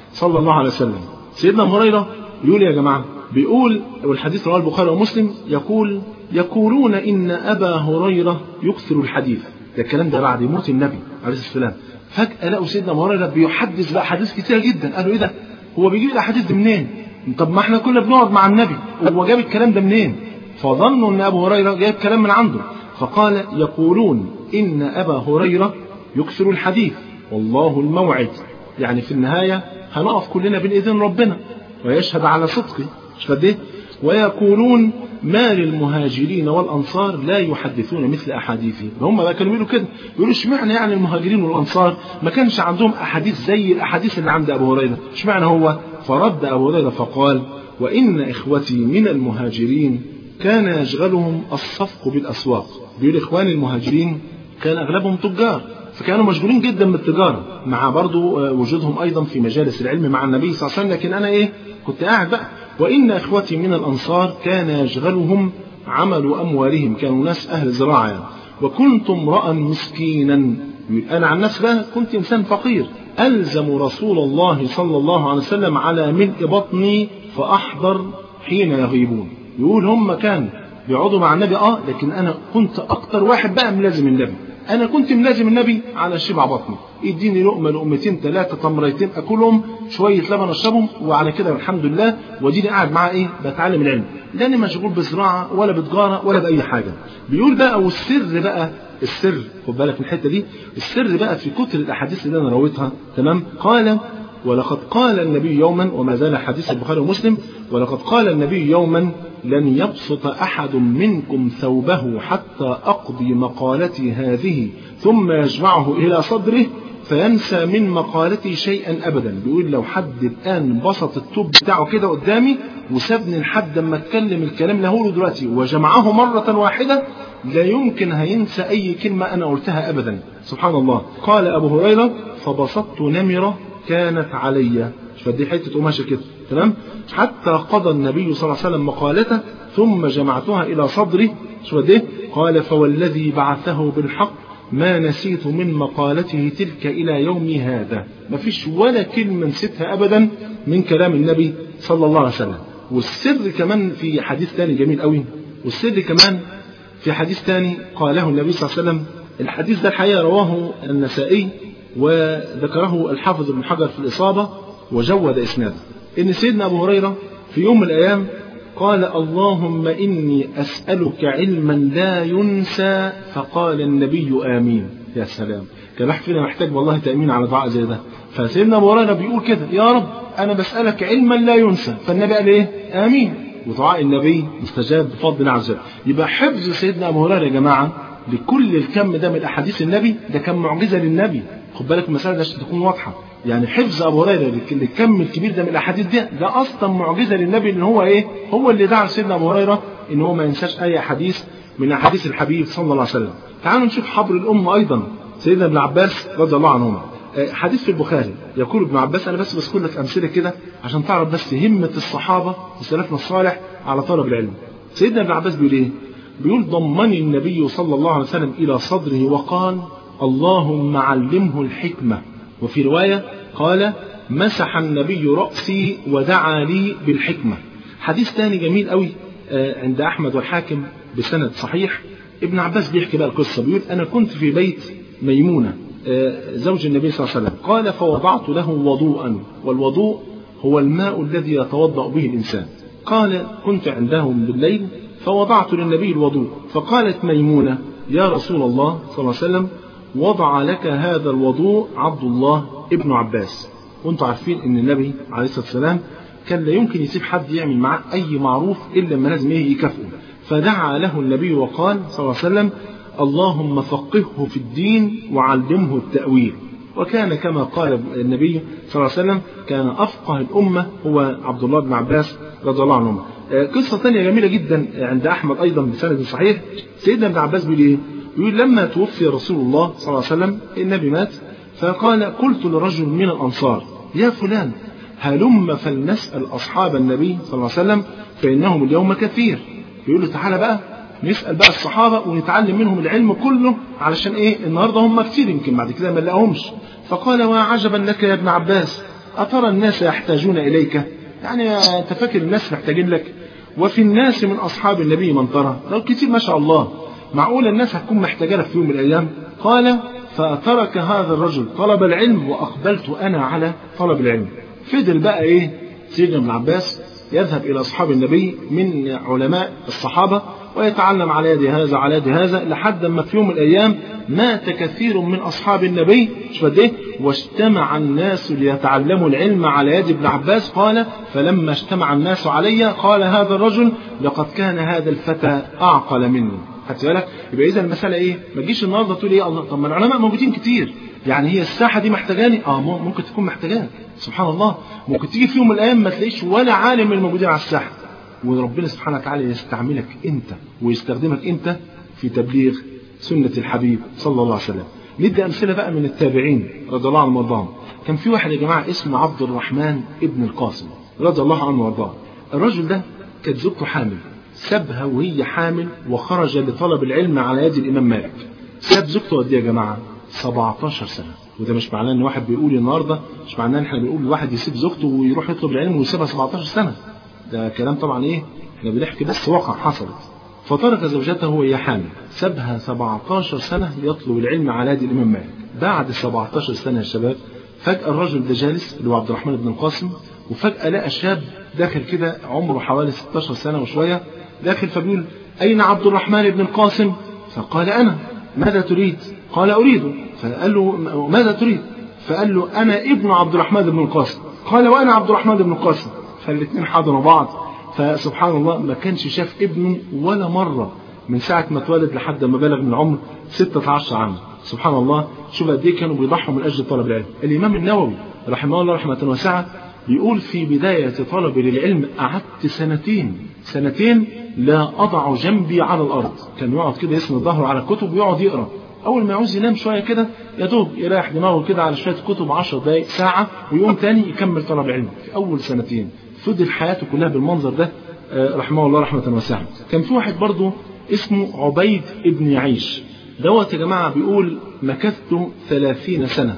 صلى الله عليه وسلم سيدنا أبو هريرة بيقول يا جماعة بيقول والحديث رواه البخاري ومسلم يقول يقولون إن أبا هريرة يكثر الحديث ده الكلام ده بعد موت النبي عليه الصلاة والسلام فجأة لقوا سيدنا أبو هريرة بيحدث بقى حديث كتير جدا قالوا إيه ده هو بيجيب الأحاديث دي منين طب ما احنا كنا بنقعد مع النبي هو جاب الكلام ده منين فظنوا ان ابو هريره جايب كلام من عنده فقال يقولون ان ابا هريره يكثر الحديث والله الموعد يعني في النهايه هنقف كلنا بين ايدين ربنا ويشهد على صدقه مش قد ايه ويقولون ما للمهاجرين والانصار لا يحدثون مثل احاديثه هم بقى كانوا بيقولوا كده يقولوا اشمعنى يعني المهاجرين والانصار ما كانش عندهم احاديث زي الاحاديث اللي عند ابو هريره اشمعنى هو فرد ابو هريره فقال وان اخوتي من المهاجرين كان يشغلهم الصفق بالاسواق بيقول اخواني المهاجرين كان اغلبهم تجار فكانوا مشغولين جدا بالتجاره مع برضو وجودهم ايضا في مجالس العلم مع النبي صلى الله عليه وسلم لكن انا ايه كنت قاعد بقى وإن إخوتي من الأنصار كان يشغلهم عمل أموالهم كانوا ناس أهل زراعة يعني. وكنت امرأ مسكينا أنا عن نفسي بقى كنت إنسان فقير ألزم رسول الله صلى الله عليه وسلم على ملء بطني فأحضر حين يغيبون يقول هم كان بيقعدوا مع النبي اه لكن انا كنت اكتر واحد بقى ملازم النبي انا كنت ملازم النبي على شبع بطني يديني لقمه لقمتين ثلاثه تمرتين اكلهم شويه لبن اشربهم وعلى كده الحمد لله واديني قاعد معاه ايه بتعلم العلم لاني مشغول بزراعه ولا بتجاره ولا باي حاجه بيقول بقى والسر بقى السر خد بالك من الحته دي السر بقى في كتر الاحاديث اللي انا رويتها تمام قال ولقد قال النبي يوما وما زال حديث البخاري ومسلم ولقد قال النبي يوما لن يبسط احد منكم ثوبه حتى اقضي مقالتي هذه ثم يجمعه الى صدره فينسى من مقالتي شيئا ابدا بيقول لو حد الان بسط التوب بتاعه كده قدامي وسابني لحد ما اتكلم الكلام اللي هقوله دلوقتي وجمعه مره واحده لا يمكن هينسى اي كلمه انا قلتها ابدا سبحان الله قال ابو هريره فبسطت نمره كانت علي فدي حته قماشه كده تمام حتى قضى النبي صلى الله عليه وسلم مقالته ثم جمعتها الى صدري شو قد ايه قال فوالذي بعثه بالحق ما نسيت من مقالته تلك الى يومي هذا ما فيش ولا كلمه نسيتها ابدا من كلام النبي صلى الله عليه وسلم والسر كمان في حديث ثاني جميل قوي والسر كمان في حديث ثاني قاله النبي صلى الله عليه وسلم الحديث ده الحقيقه رواه النسائي وذكره الحافظ ابن حجر في الإصابة وجود إسناده إن سيدنا أبو هريرة في يوم من الأيام قال اللهم إني أسألك علما لا ينسى فقال النبي آمين يا سلام كان واحد فينا محتاج والله تأمين على دعاء زي ده فسيدنا أبو هريرة بيقول كده يا رب أنا بسألك علما لا ينسى فالنبي قال إيه آمين ودعاء النبي مستجاب بفضل الله عز وجل يبقى حفظ سيدنا أبو هريرة يا جماعة لكل الكم ده من أحاديث النبي ده كان معجزة للنبي خد بالك المسألة دي عشان تكون واضحة يعني حفظ أبو هريرة الكم الكبير ده من الأحاديث دي ده أصلا معجزة للنبي إن هو إيه هو اللي دعا سيدنا أبو هريرة إن هو ما ينساش أي حديث من أحاديث الحبيب صلى الله عليه وسلم تعالوا نشوف حبر الأمة أيضا سيدنا ابن عباس رضي الله عنهما حديث في البخاري يقول ابن عباس انا بس بذكر لك امثله كده عشان تعرف بس همه الصحابه وسلفنا الصالح على طلب العلم. سيدنا ابن عباس بيقول ايه؟ بيقول ضمني النبي صلى الله عليه وسلم الى صدره وقال اللهم علمه الحكمه وفي روايه قال مسح النبي راسي ودعا لي بالحكمه. حديث ثاني جميل قوي عند احمد والحاكم بسند صحيح ابن عباس بيحكي بقى القصه بيقول انا كنت في بيت ميمونه زوج النبي صلى الله عليه وسلم قال فوضعت له وضوءا والوضوء هو الماء الذي يتوضأ به الإنسان قال كنت عندهم بالليل فوضعت للنبي الوضوء فقالت ميمونة يا رسول الله صلى الله عليه وسلم وضع لك هذا الوضوء عبد الله ابن عباس وانتم عارفين ان النبي عليه الصلاة والسلام كان لا يمكن يسيب حد يعمل معاه أي معروف إلا لما لازم إيه يكافئه فدعا له النبي وقال صلى الله عليه وسلم اللهم فقهه في الدين وعلمه التأويل وكان كما قال النبي صلى الله عليه وسلم كان أفقه الأمة هو عبد الله بن عباس رضي الله عنهما قصة ثانية جميلة جدا عند أحمد أيضا بسند صحيح سيدنا ابن عباس بيقول إيه؟ بيقول لما توفي رسول الله صلى الله عليه وسلم النبي مات فقال قلت لرجل من الأنصار يا فلان هلم فلنسأل أصحاب النبي صلى الله عليه وسلم فإنهم اليوم كثير يقول له تعالى بقى نسأل بقى الصحابة ونتعلم منهم العلم كله علشان ايه النهاردة هم كتير يمكن بعد كده ما نلاقيهمش فقال وعجبا لك يا ابن عباس أترى الناس يحتاجون إليك يعني أنت فاكر الناس محتاجين لك وفي الناس من أصحاب النبي من ترى لو كتير ما شاء الله معقول الناس هتكون محتاجة لك في يوم من الأيام قال فترك هذا الرجل طلب العلم وأقبلت أنا على طلب العلم فضل بقى إيه سيدنا ابن عباس يذهب إلى أصحاب النبي من علماء الصحابة ويتعلم على يد هذا على يد هذا لحد ما في يوم من الأيام مات كثير من أصحاب النبي مش قد إيه واجتمع الناس ليتعلموا العلم على يد ابن عباس قال فلما اجتمع الناس علي قال هذا الرجل لقد كان هذا الفتى أعقل مني خدت بالك يبقى إذا المسألة إيه ما تجيش النهارده تقول إيه الله طب ما العلماء موجودين كتير يعني هي الساحة دي محتاجاني اه ممكن تكون محتاجاك سبحان الله ممكن تيجي في يوم من الأيام ما تلاقيش ولا عالم من الموجودين على الساحة وربنا سبحانه وتعالى يستعملك انت ويستخدمك انت في تبليغ سنة الحبيب صلى الله عليه وسلم ندي أمثلة بقى من التابعين رضي الله عنهم وارضاهم كان في واحد يا جماعة اسمه عبد الرحمن ابن القاسم رضي الله عنه وارضاه الرجل ده كانت زوجته حامل سابها وهي حامل وخرج لطلب العلم على يد الإمام مالك ساب زوجته قد ايه يا جماعة 17 سنة وده مش معناه ان واحد بيقول النهارده مش معناه ان احنا بنقول الواحد يسيب زوجته ويروح يطلب العلم ويسيبها 17 سنة ده كلام طبعا ايه احنا بنحكي بس واقع حصلت فترك زوجته وهي حامل سابها 17 سنة يطلب العلم على يد الإمام مالك بعد 17 سنة يا شباب فجأة الرجل ده جالس اللي هو عبد الرحمن بن القاسم وفجأة لقى شاب داخل كده عمره حوالي 16 سنة وشوية داخل فبيقول أين عبد الرحمن بن القاسم فقال أنا ماذا تريد قال أريد فقال له ماذا تريد فقال له أنا ابن عبد الرحمن بن القاسم قال وأنا عبد الرحمن بن القاسم فالاثنين حضنوا بعض فسبحان الله ما كانش شاف ابنه ولا مرة من ساعة ما اتولد لحد ما بلغ من العمر 16 عام سبحان الله شوف قد ايه كانوا بيضحوا من اجل طلب العلم الامام النووي رحمه الله رحمه واسعه بيقول في بداية طلبي للعلم قعدت سنتين سنتين لا أضع جنبي على الأرض كان يقعد كده يسند ظهره على الكتب ويقعد يقرأ أول ما يعوز ينام شوية كده يا دوب يريح دماغه كده على شوية كتب 10 دقايق ساعة ويقوم تاني يكمل طلب العلم في أول سنتين فضل حياته كلها بالمنظر ده رحمه الله رحمة واسعة كان في واحد برضه اسمه عبيد ابن يعيش دوت يا جماعة بيقول مكثت ثلاثين سنة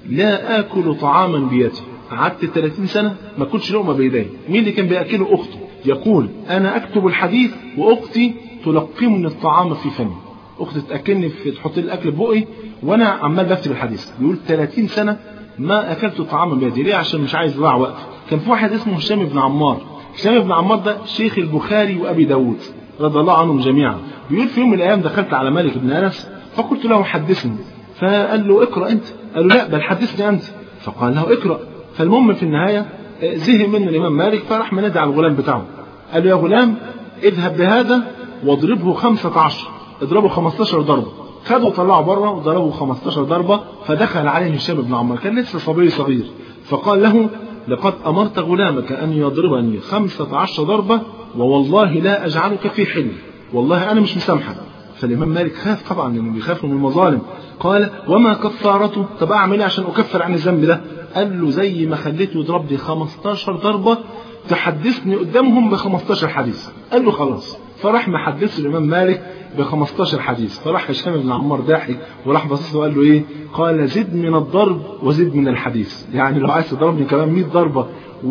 لا آكل طعاما بيدي قعدت 30 سنة ما كنتش لقمة بيدي مين اللي كان بيأكله أخته يقول أنا أكتب الحديث وأختي تلقمني الطعام في فمي أختي تأكلني في تحط لي الأكل في بقي وأنا عمال بكتب الحديث بيقول 30 سنة ما أكلت طعاما بيدي ليه عشان مش عايز أضيع وقت كان في واحد اسمه هشام بن عمار هشام بن عمار ده شيخ البخاري وأبي داود رضي الله عنهم جميعا بيقول في يوم من الأيام دخلت على مالك بن أنس فقلت له حدثني فقال له اقرأ أنت قال له لا بل حدثني أنت فقال له اقرأ فالمهم في النهاية زهق منه الإمام مالك فراح منادي على الغلام بتاعه قال له يا غلام اذهب بهذا واضربه خمسة عشر اضربه خمستاشر ضربة خدوا وطلعوا بره وضربوا 15 ضربة فدخل عليه هشام بن عمار كان لسه صبي صغير فقال له لقد أمرت غلامك أن يضربني خمسة عشر ضربة ووالله لا أجعلك في حل والله أنا مش مسامحك فالإمام مالك خاف طبعا لأنه بيخاف من المظالم قال وما كفارته طب أعمل إيه عشان أكفر عن الذنب ده قال له زي ما خليته يضربني 15 ضربة تحدثني قدامهم ب 15 حديث قال له خلاص فراح محدث الإمام مالك ب 15 حديث فراح هشام بن عمار ضاحك وراح باصص له وقال له ايه؟ قال زد من الضرب وزد من الحديث يعني لو عايز تضربني كمان 100 ضربه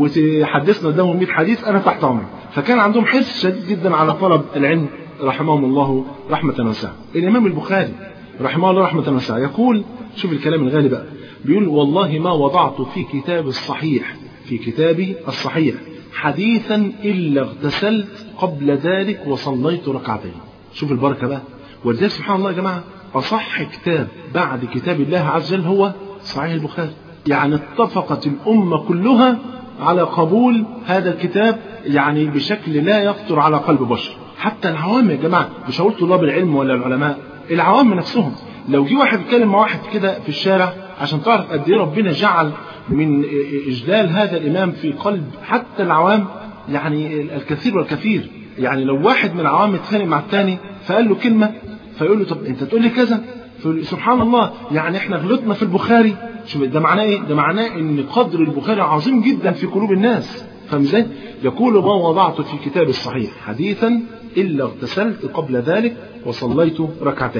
وتحدثنا قدامهم 100 حديث انا تحت امرك فكان عندهم حرص شديد جدا على طلب العلم رحمهم الله رحمه واسعه الامام البخاري رحمه الله رحمه واسعه يقول شوف الكلام الغالي بقى بيقول والله ما وضعت في كتاب الصحيح في كتابي الصحيح حديثا الا اغتسلت قبل ذلك وصليت ركعتين شوف البركة بقى ولذلك سبحان الله يا جماعة أصح كتاب بعد كتاب الله عز وجل هو صحيح البخاري يعني اتفقت الأمة كلها على قبول هذا الكتاب يعني بشكل لا يخطر على قلب بشر حتى العوام يا جماعة مش هقول طلاب العلم ولا العلماء العوام نفسهم لو جه واحد يتكلم مع واحد كده في الشارع عشان تعرف قد ايه ربنا جعل من إجلال هذا الإمام في قلب حتى العوام يعني الكثير والكثير يعني لو واحد من العوام اتخانق مع الثاني فقال له كلمة فيقول له طب انت تقول لي كذا فيقول سبحان الله يعني احنا غلطنا في البخاري شوف ده معناه ايه ده معناه ان قدر البخاري عظيم جدا في قلوب الناس فاهم ازاي يقول ما وضعت في كتاب الصحيح حديثا الا اغتسلت قبل ذلك وصليت ركعتين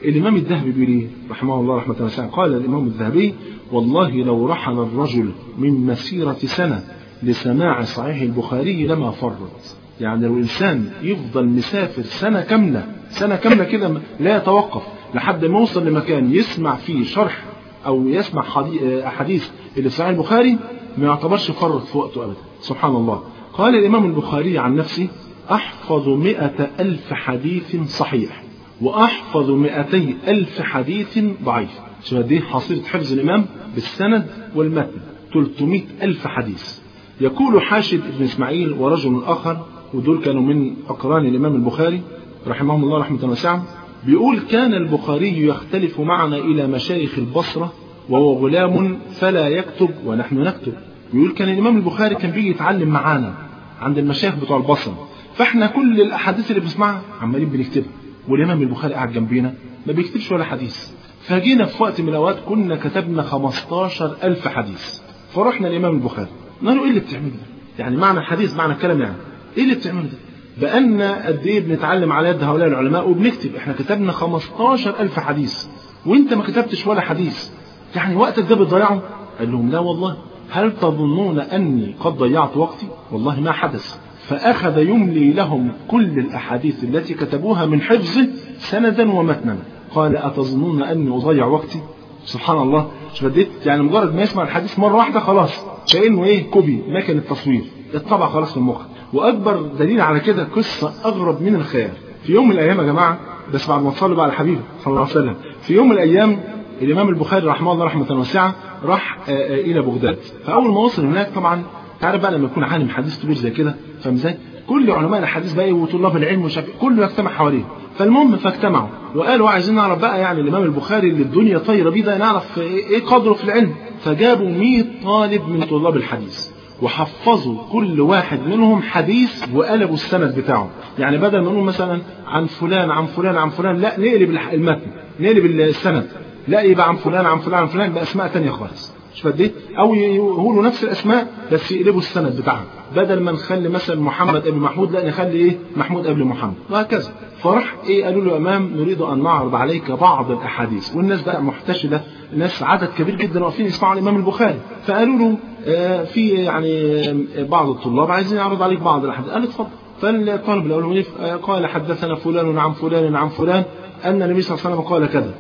الإمام الذهبي بيقول إيه؟ رحمه الله رحمة واسعة قال الإمام الذهبي والله لو رحل الرجل من مسيرة سنة لسماع صحيح البخاري لما فرط يعني لو الإنسان يفضل مسافر سنة كاملة سنة كاملة كده لا يتوقف لحد ما يوصل لمكان يسمع فيه شرح أو يسمع أحاديث اللي في صحيح البخاري ما يعتبرش فرط في وقته أبدا سبحان الله قال الإمام البخاري عن نفسه أحفظ مئة ألف حديث صحيح وأحفظ مئتي ألف حديث ضعيف شو دي حصيلة حفظ الإمام بالسند والمتن 300 ألف حديث يقول حاشد بن إسماعيل ورجل آخر ودول كانوا من أقران الإمام البخاري رحمهم الله رحمة واسعة بيقول كان البخاري يختلف معنا إلى مشايخ البصرة وهو غلام فلا يكتب ونحن نكتب بيقول كان الإمام البخاري كان بيجي يتعلم معانا عند المشايخ بتوع البصرة فاحنا كل الأحاديث اللي بنسمعها عمالين بنكتبها والإمام البخاري قاعد جنبينا ما بيكتبش ولا حديث فجينا في وقت من الأوقات كنا كتبنا 15 ألف حديث فرحنا الإمام البخاري قال له إيه اللي بتعمله ده؟ يعني معنى الحديث معنى الكلام يعني إيه اللي بتعمله ده؟ بقالنا قد إيه بنتعلم على يد هؤلاء العلماء وبنكتب إحنا كتبنا 15 ألف حديث وأنت ما كتبتش ولا حديث يعني وقتك ده بتضيعه؟ قال لهم لا والله هل تظنون أني قد ضيعت وقتي؟ والله ما حدث فأخذ يملي لهم كل الأحاديث التي كتبوها من حفظه سندا ومتنا قال أتظنون أني أضيع وقتي سبحان الله مش بديت يعني مجرد ما يسمع الحديث مرة واحدة خلاص كأنه إيه كوبي مكنة تصوير اتطبع خلاص في المخ وأكبر دليل على كده قصة أغرب من الخيال في يوم من الأيام يا جماعة بس بعد ما تصلوا بقى على الحبيب صلى الله عليه وسلم في يوم من الأيام الإمام البخاري رحمه الله رحمة واسعة راح إلى بغداد فأول ما وصل هناك طبعا تعرف بقى لما يكون عالم حديث كبير زي كده فاهم ازاي؟ كل علماء الحديث بقى وطلاب العلم وشاف كله يجتمع حواليه فالمهم فاجتمعوا وقالوا عايزين نعرف بقى يعني الامام البخاري اللي الدنيا طايره بيه ده نعرف ايه قدره في العلم فجابوا 100 طالب من طلاب الحديث وحفظوا كل واحد منهم حديث وقلبوا السند بتاعه يعني بدل ما نقول مثلا عن فلان عن فلان عن فلان لا نقلب المتن نقلب السند لا يبقى عن فلان عن فلان عن فلان باسماء تانية خالص مش فديت او يقولوا نفس الاسماء بس يقلبوا السند بتاعها بدل ما نخلي مثلا محمد ابن محمود لا نخلي ايه محمود قبل محمد وهكذا فراح ايه قالوا له امام نريد ان نعرض عليك بعض الاحاديث والناس بقى محتشده الناس عدد كبير جدا واقفين يسمعوا الامام البخاري فقالوا له آه في يعني بعض الطلاب عايزين يعرض عليك بعض الاحاديث قال اتفضل فالطالب الاول قال حدثنا فلان عن فلان عن فلان ان النبي صلى الله عليه وسلم قال كذا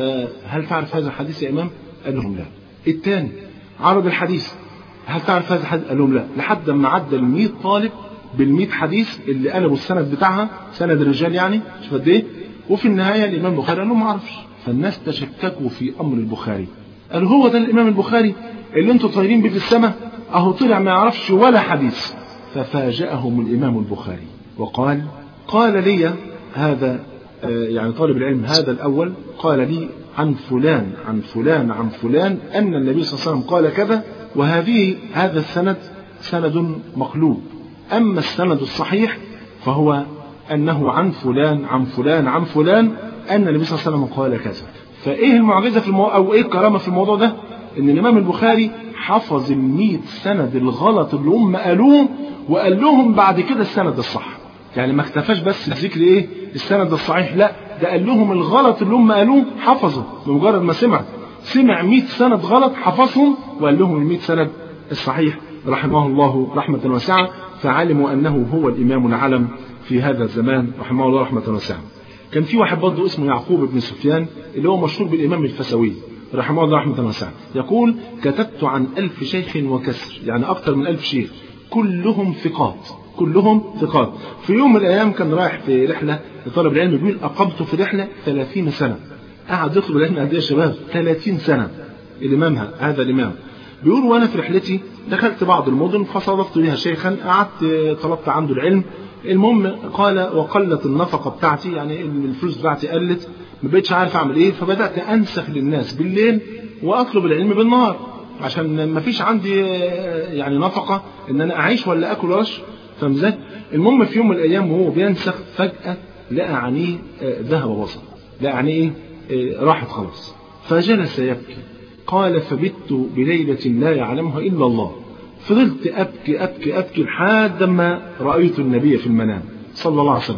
فهل تعرف هذا الحديث يا امام؟ قال لهم لا الثاني عرض الحديث هل تعرف هذا الحديث؟ قال لهم لا لحد ما عدى ال 100 طالب بال 100 حديث اللي قلبوا السند بتاعها سند الرجال يعني شوف قد ايه وفي النهايه الامام البخاري قال لهم ما اعرفش فالناس تشككوا في امر البخاري قالوا هو ده الامام البخاري اللي انتوا طايرين بيه في السماء اهو طلع ما يعرفش ولا حديث ففاجأهم الامام البخاري وقال قال لي هذا يعني طالب العلم هذا الاول قال لي عن فلان عن فلان عن فلان أن النبي صلى الله عليه وسلم قال كذا وهذه هذا السند سند مقلوب أما السند الصحيح فهو أنه عن فلان عن فلان عن فلان أن النبي صلى الله عليه وسلم قال كذا فإيه المعجزة في الموضوع أو إيه الكرامة في الموضوع ده إن الإمام البخاري حفظ الميت سند الغلط اللي هم قالوه وقال لهم بعد كده السند الصح يعني ما اكتفاش بس بذكر ايه السند الصحيح لا ده قال لهم الغلط اللي هم قالوه حفظه بمجرد ما سمع سمع 100 سند غلط حفظهم وقال لهم ال 100 سند الصحيح رحمه الله رحمة واسعة فعلموا أنه هو الإمام العلم في هذا الزمان رحمه الله رحمة واسعة كان في واحد برضه اسمه يعقوب بن سفيان اللي هو مشهور بالإمام الفسوي رحمه الله رحمة واسعة يقول كتبت عن ألف شيخ وكسر يعني أكثر من ألف شيخ كلهم ثقات كلهم ثقات في يوم من الأيام كان رايح في رحلة لطلب العلم بيقول أقمت في رحلة 30 سنة قعد يطلب العلم قد ايه يا شباب 30 سنة الإمام هذا الإمام بيقول وأنا في رحلتي دخلت بعض المدن فصادفت بها شيخا قعدت طلبت عنده العلم المهم قال وقلت النفقة بتاعتي يعني الفلوس بتاعتي قلت ما بقتش عارف أعمل إيه فبدأت أنسخ للناس بالليل وأطلب العلم بالنهار عشان ما فيش عندي يعني نفقة إن أنا أعيش ولا أكل ولا أشرب فاهم ازاي؟ المهم في يوم من الايام وهو بينسخ فجاه لقى عينيه ذهب بصر لقى عينيه ايه راحت خلاص فجلس يبكي قال فبت بليلة لا يعلمها إلا الله فضلت أبكي أبكي أبكي لحد ما رأيت النبي في المنام صلى الله عليه وسلم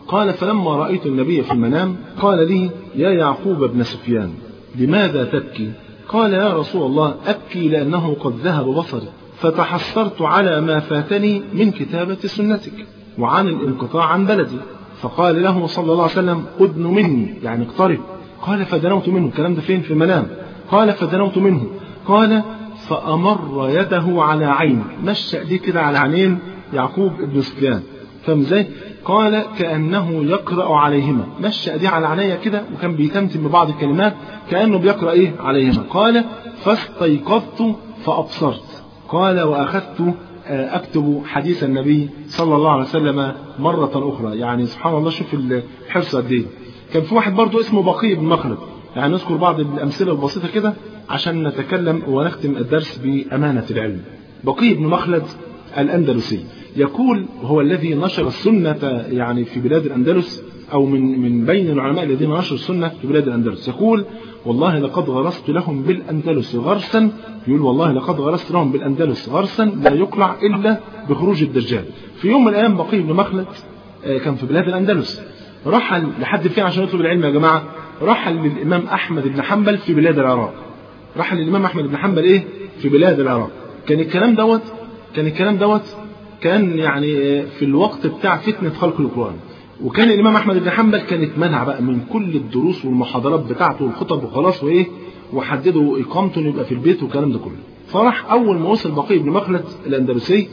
قال فلما رأيت النبي في المنام قال لي يا يعقوب بن سفيان لماذا تبكي قال يا رسول الله أبكي لأنه قد ذهب بصري فتحسرت على ما فاتني من كتابة سنتك وعن الانقطاع عن بلدي فقال له صلى الله عليه وسلم أدن مني يعني اقترب قال فدنوت منه الكلام ده فين في المنام قال فدنوت منه قال فأمر يده على عيني مشى ايديه كده على عينين يعقوب بن سفيان فاهم ازاي؟ قال كأنه يقرأ عليهما مشى ايديه على عينيا كده وكان بيتمتم ببعض الكلمات كأنه بيقرأ ايه عليهما قال فاستيقظت فأبصرت قال وأخذت أكتب حديث النبي صلى الله عليه وسلم مرة أخرى يعني سبحان الله شوف الحرص قد إيه كان في واحد برضه اسمه بقي بن مخلد يعني نذكر بعض الأمثلة البسيطة كده عشان نتكلم ونختم الدرس بأمانة العلم بقي بن مخلد الأندلسي يقول هو الذي نشر السنة يعني في بلاد الأندلس أو من من بين العلماء الذين نشروا السنة في بلاد الأندلس يقول والله لقد غرست لهم بالأندلس غرسا يقول والله لقد غرست لهم بالأندلس غرسا لا يقلع إلا بخروج الدجال في يوم من الأيام بقي بن مخلد كان في بلاد الأندلس رحل لحد فين عشان يطلب العلم يا جماعة رحل للإمام أحمد بن حنبل في بلاد العراق رحل للإمام أحمد بن حنبل إيه في بلاد العراق كان الكلام دوت كان الكلام دوت كان يعني في الوقت بتاع فتنة خلق القرآن وكان الإمام أحمد بن حنبل كان اتمنع بقى من كل الدروس والمحاضرات بتاعته والخطب وخلاص وإيه وحددوا إقامته إنه يبقى في البيت والكلام ده كله فراح أول ما وصل بقي بن مخلد الأندلسي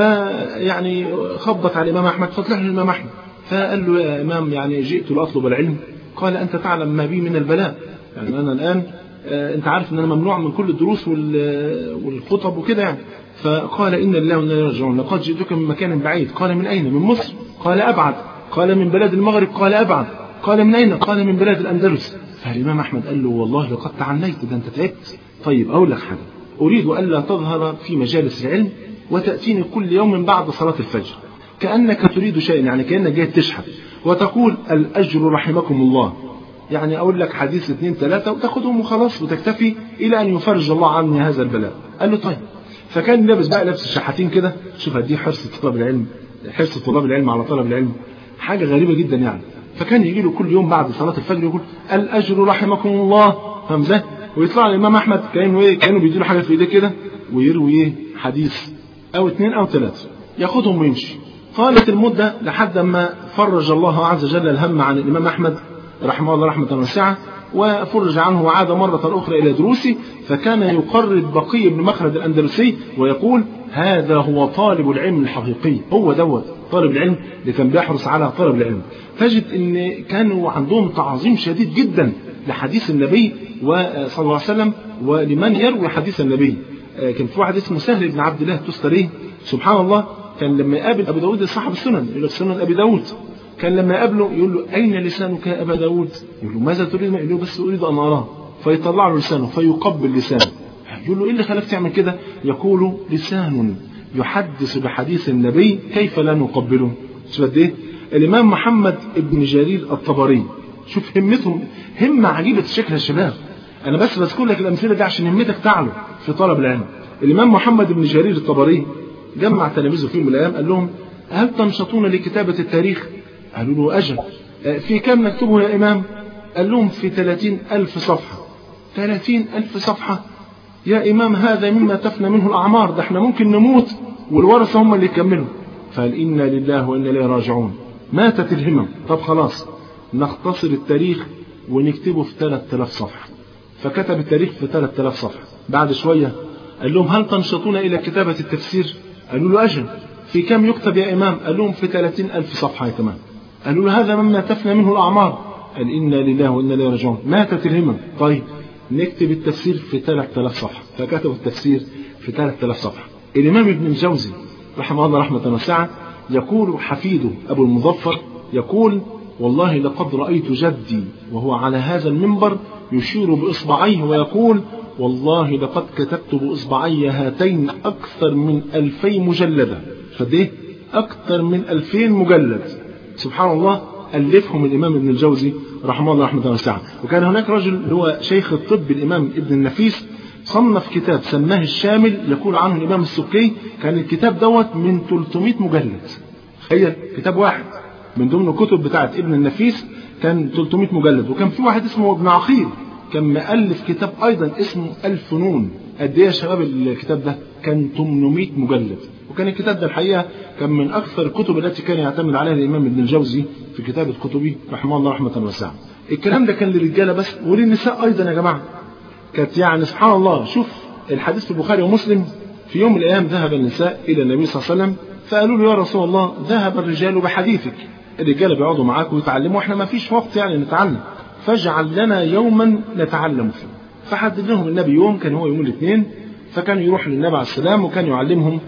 فيعني خبط على الإمام أحمد فطلع له الإمام أحمد فقال له يا إمام يعني جئت لأطلب العلم قال أنت تعلم ما بي من البلاء يعني أنا الآن أنت عارف أن أنا ممنوع من كل الدروس والخطب وكده يعني فقال إن الله وإنا إليه راجعون لقد جئتك من مكان بعيد قال من أين من مصر قال أبعد قال من بلاد المغرب قال أبعد قال من أين قال من بلاد الأندلس فالإمام أحمد قال له والله لقد تعنيت ده أنت تعبت طيب أقول لك حاجة أريد ألا تظهر في مجالس العلم وتأتيني كل يوم بعد صلاة الفجر كأنك تريد شيئا يعني كأنك جاي تشحت وتقول الأجر رحمكم الله يعني أقول لك حديث اثنين ثلاثة وتاخدهم وخلاص وتكتفي إلى أن يفرج الله عني هذا البلاء قال له طيب فكان لابس بقى لابس الشحاتين كده شوف قد ايه حرص طلاب العلم حرص طلاب العلم على طلب العلم حاجة غريبة جدا يعني فكان يجي له كل يوم بعد صلاة الفجر يقول الأجر رحمكم الله فاهم ازاي؟ ويطلع الإمام أحمد كأنه إيه كأنه بيديله حاجة في إيديه كده ويروي إيه حديث أو اثنين أو ثلاثة ياخدهم ويمشي طالت المدة لحد ما فرج الله عز وجل الهم عن الإمام أحمد رحمه الله رحمة واسعة وفرج عنه وعاد مرة أخرى إلى دروسه فكان يقرب بقي بن مخلد الأندلسي ويقول هذا هو طالب العلم الحقيقي هو دوت طالب العلم اللي كان بيحرص على طلب العلم تجد ان كانوا عندهم تعظيم شديد جدا لحديث النبي صلى الله عليه وسلم ولمن يروي حديث النبي كان في واحد اسمه سهل بن عبد الله التستري سبحان الله كان لما يقابل ابو داود صاحب السنن يقول له سنن ابي داود كان لما يقابله يقول له أين لسانك يا أبا داود يقول له ماذا تريد يقول له بس أريد أن أراه فيطلع له لسانه فيقبل لسانه يقول له إيه اللي خلاك تعمل كده يقول لسان يحدث بحديث النبي كيف لا نقبله شوف قد إيه الإمام محمد بن جرير الطبري شوف همتهم همة عجيبة الشكل يا شباب أنا بس بذكر لك الأمثلة دي عشان همتك تعلو في طلب العلم الإمام محمد بن جرير الطبري جمع تلاميذه في يوم من الأيام قال لهم هل تنشطون لكتابة التاريخ قالوا له أجل في كم نكتبه يا إمام قال لهم في ثلاثين ألف صفحة ثلاثين ألف صفحة يا إمام هذا مما تفنى منه الأعمار ده احنا ممكن نموت والورثة هم اللي يكملوا فقال إنا لله وإنا إليه راجعون ماتت الهمم طب خلاص نختصر التاريخ ونكتبه في 3000 صفحة فكتب التاريخ في 3000 صفحة بعد شوية قال لهم هل تنشطون إلى كتابة التفسير قالوا له أجل في كم يكتب يا إمام قال لهم في 30 ألف صفحة كمان قالوا له هذا مما تفنى منه الأعمار قال إنا لله وإنا إليه راجعون ماتت الهمم طيب نكتب التفسير في 3000 صفحة فكتبوا التفسير في 3000 صفحة الإمام ابن الجوزي رحمه الله رحمة واسعة يقول حفيده أبو المظفر يقول والله لقد رأيت جدي وهو على هذا المنبر يشير بإصبعيه ويقول والله لقد كتبت بإصبعي هاتين أكثر من ألفي مجلدة فده أكثر من ألفين مجلد سبحان الله ألفهم الإمام ابن الجوزي رحمه الله رحمة واسعة وكان هناك رجل هو شيخ الطب الإمام ابن النفيس صنف كتاب سماه الشامل يقول عنه الإمام السكي كان الكتاب دوت من 300 مجلد تخيل كتاب واحد من ضمن الكتب بتاعت ابن النفيس كان 300 مجلد وكان في واحد اسمه ابن عقيل كان مؤلف كتاب ايضا اسمه الفنون قد ايه يا شباب الكتاب ده كان 800 مجلد وكان الكتاب ده الحقيقه كان من اكثر الكتب التي كان يعتمد عليها الامام ابن الجوزي في كتابه كتبه رحمه الله رحمه واسعه الكلام ده كان للرجاله بس وللنساء ايضا يا جماعه كانت يعني سبحان الله شوف الحديث في البخاري ومسلم في يوم من الايام ذهب النساء الى النبي صلى الله عليه وسلم فقالوا له يا رسول الله ذهب الرجال بحديثك الرجاله بيقعدوا معاك ويتعلموا واحنا ما فيش وقت يعني نتعلم فاجعل لنا يوما نتعلم فيه فحدد لهم النبي يوم كان هو يوم الاثنين فكان يروح للنبي عليه السلام وكان يعلمهم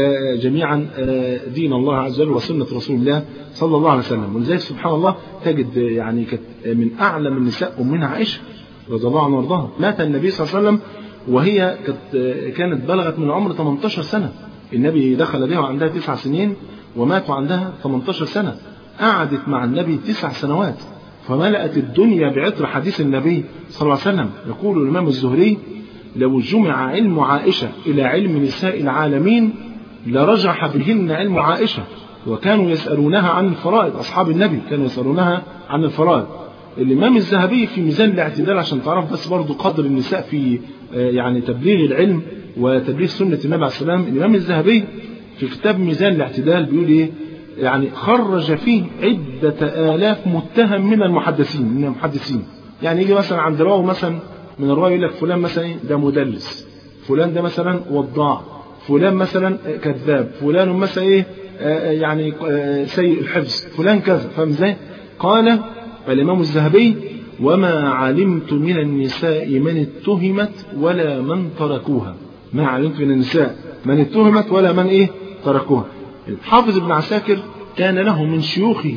جميعا دين الله عز وجل وسنة رسول الله صلى الله عليه وسلم ولذلك سبحان الله تجد يعني كانت من أعلم النساء أمنا عائشة رضي الله عنها وارضاها مات النبي صلى الله عليه وسلم وهي كانت بلغت من عمر 18 سنة النبي دخل بها وعندها تسع سنين ومات وعندها 18 سنة قعدت مع النبي تسع سنوات فملأت الدنيا بعطر حديث النبي صلى الله عليه وسلم يقول الإمام الزهري لو جمع علم عائشة إلى علم نساء العالمين لرجح بهن علم عائشة وكانوا يسألونها عن الفرائض أصحاب النبي كانوا يسألونها عن الفرائض الإمام الذهبي في ميزان الاعتدال عشان تعرف بس برضو قدر النساء في يعني تبليغ العلم وتبليغ سنة النبي عليه السلام الإمام الذهبي في كتاب ميزان الاعتدال بيقول إيه يعني خرج فيه عدة آلاف متهم من المحدثين من المحدثين يعني يجي مثلا عند راوي مثلا من الرواية يقول لك فلان مثلا ده مدلس فلان ده مثلا وضاع فلان مثلا كذاب فلان مثلا ايه يعني سيء الحفظ فلان كذا فاهم ازاي قال الامام الذهبي وما علمت من النساء من اتهمت ولا من تركوها ما علمت من النساء من اتهمت ولا من ايه تركوها الحافظ ابن عساكر كان له من شيوخه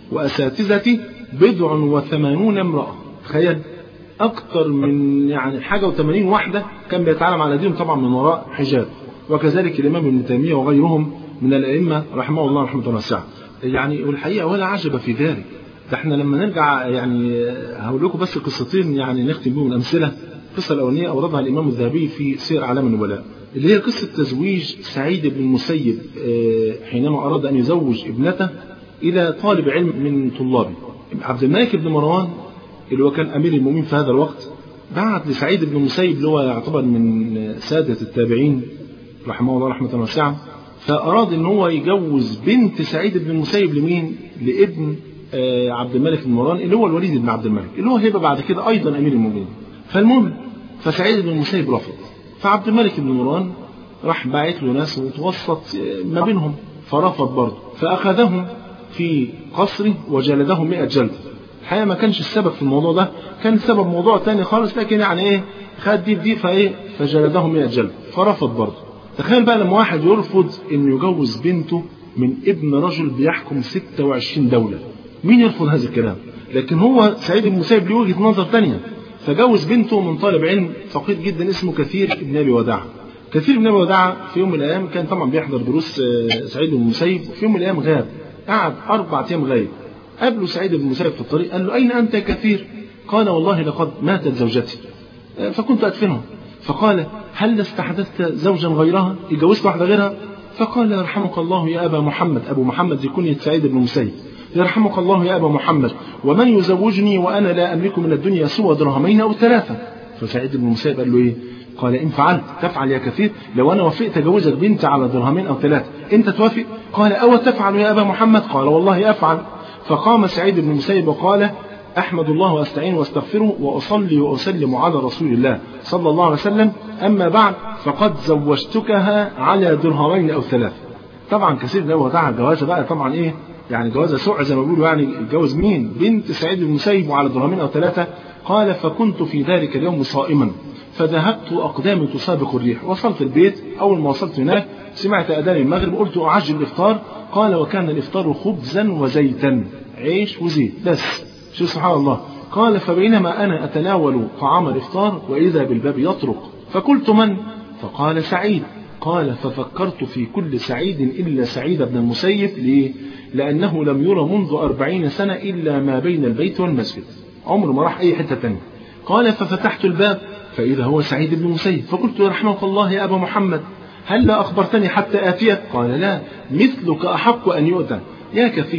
واساتذته بضع وثمانون امراه تخيل اكثر من يعني حاجه و80 واحده كان بيتعلم على دينهم طبعا من وراء حجاب وكذلك الامام ابن تيميه وغيرهم من الائمه رحمه الله رحمه واسعه يعني والحقيقه ولا عجب في ذلك ده احنا لما نرجع يعني هقول لكم بس قصتين يعني نختم بهم الامثله القصه الاولانيه اوردها الامام الذهبي في سير اعلام النبلاء اللي هي قصه تزويج سعيد بن المسيب حينما اراد ان يزوج ابنته الى طالب علم من طلابه عبد الملك بن مروان اللي هو كان امير المؤمنين في هذا الوقت بعت لسعيد بن المسيب اللي هو يعتبر من ساده التابعين رحمه الله رحمه واسعه فاراد ان هو يجوز بنت سعيد بن المسيب لمين؟ لابن عبد الملك بن مروان اللي هو الوليد بن عبد الملك اللي هو هيبقى بعد كده ايضا امير المؤمنين فالمهم فسعيد بن المسيب رفض فعبد الملك بن مروان راح باعت له ناس وتوسط ما بينهم فرفض برضه فاخذهم في قصره وجلده 100 جلده الحقيقه ما كانش السبب في الموضوع ده كان السبب موضوع تاني خالص لكن يعني ايه خد دي بدي فايه فجلده 100 جلد فرفض برضه تخيل بقى لما واحد يرفض انه يجوز بنته من ابن رجل بيحكم 26 دوله مين يرفض هذا الكلام لكن هو سعيد بن المسيب له وجهه نظر ثانيه فجوز بنته من طالب علم فقير جدا اسمه كثير بن ابي وداع كثير بن ابي وداع في يوم من الايام كان طبعا بيحضر دروس سعيد بن المسيب وفي يوم من الايام غاب قعد اربع ايام غايب قابله سعيد بن المسيب في الطريق قال له أين أنت يا كثير قال والله لقد ماتت زوجتي فكنت أدفنها فقال هل استحدثت زوجا غيرها اتجوزت واحدة غيرها فقال يرحمك الله يا أبا محمد أبو محمد دي كنية سعيد بن المسيب يرحمك الله يا أبا محمد ومن يزوجني وأنا لا أملك من الدنيا سوى درهمين أو ثلاثة فسعيد بن المسيب قال له إيه قال إن فعلت تفعل يا كثير لو أنا وافقت أجوزك بنت على درهمين أو ثلاثة أنت توافق قال أو تفعل يا أبا محمد قال والله أفعل فقام سعيد بن المسيب وقال أحمد الله وأستعين واستغفره وأصلي وأسلم على رسول الله صلى الله عليه وسلم أما بعد فقد زوجتكها على درهمين أو ثلاثة طبعا كثير ده ودع جوازة بقى طبعا إيه يعني جوازة سوء زي ما بيقولوا يعني جوز مين بنت سعيد بن المسيب وعلى درهمين أو ثلاثة قال فكنت في ذلك اليوم صائما فذهبت أقدامي تسابق الريح وصلت البيت أول ما وصلت هناك سمعت أذان المغرب قلت أعجل الإفطار قال وكان الإفطار خبزا وزيتا عيش وزيت بس شو سبحان الله قال فبينما أنا أتناول طعام الإفطار وإذا بالباب يطرق فقلت من فقال سعيد قال ففكرت في كل سعيد إلا سعيد بن المسيب ليه لأنه لم يرى منذ أربعين سنة إلا ما بين البيت والمسجد عمره ما راح أي حتة تانية قال ففتحت الباب فإذا هو سعيد بن المسيب فقلت رحمك الله يا أبا محمد هل لا أخبرتني حتى آتيك قال لا مثلك أحق أن يؤتى يا كثير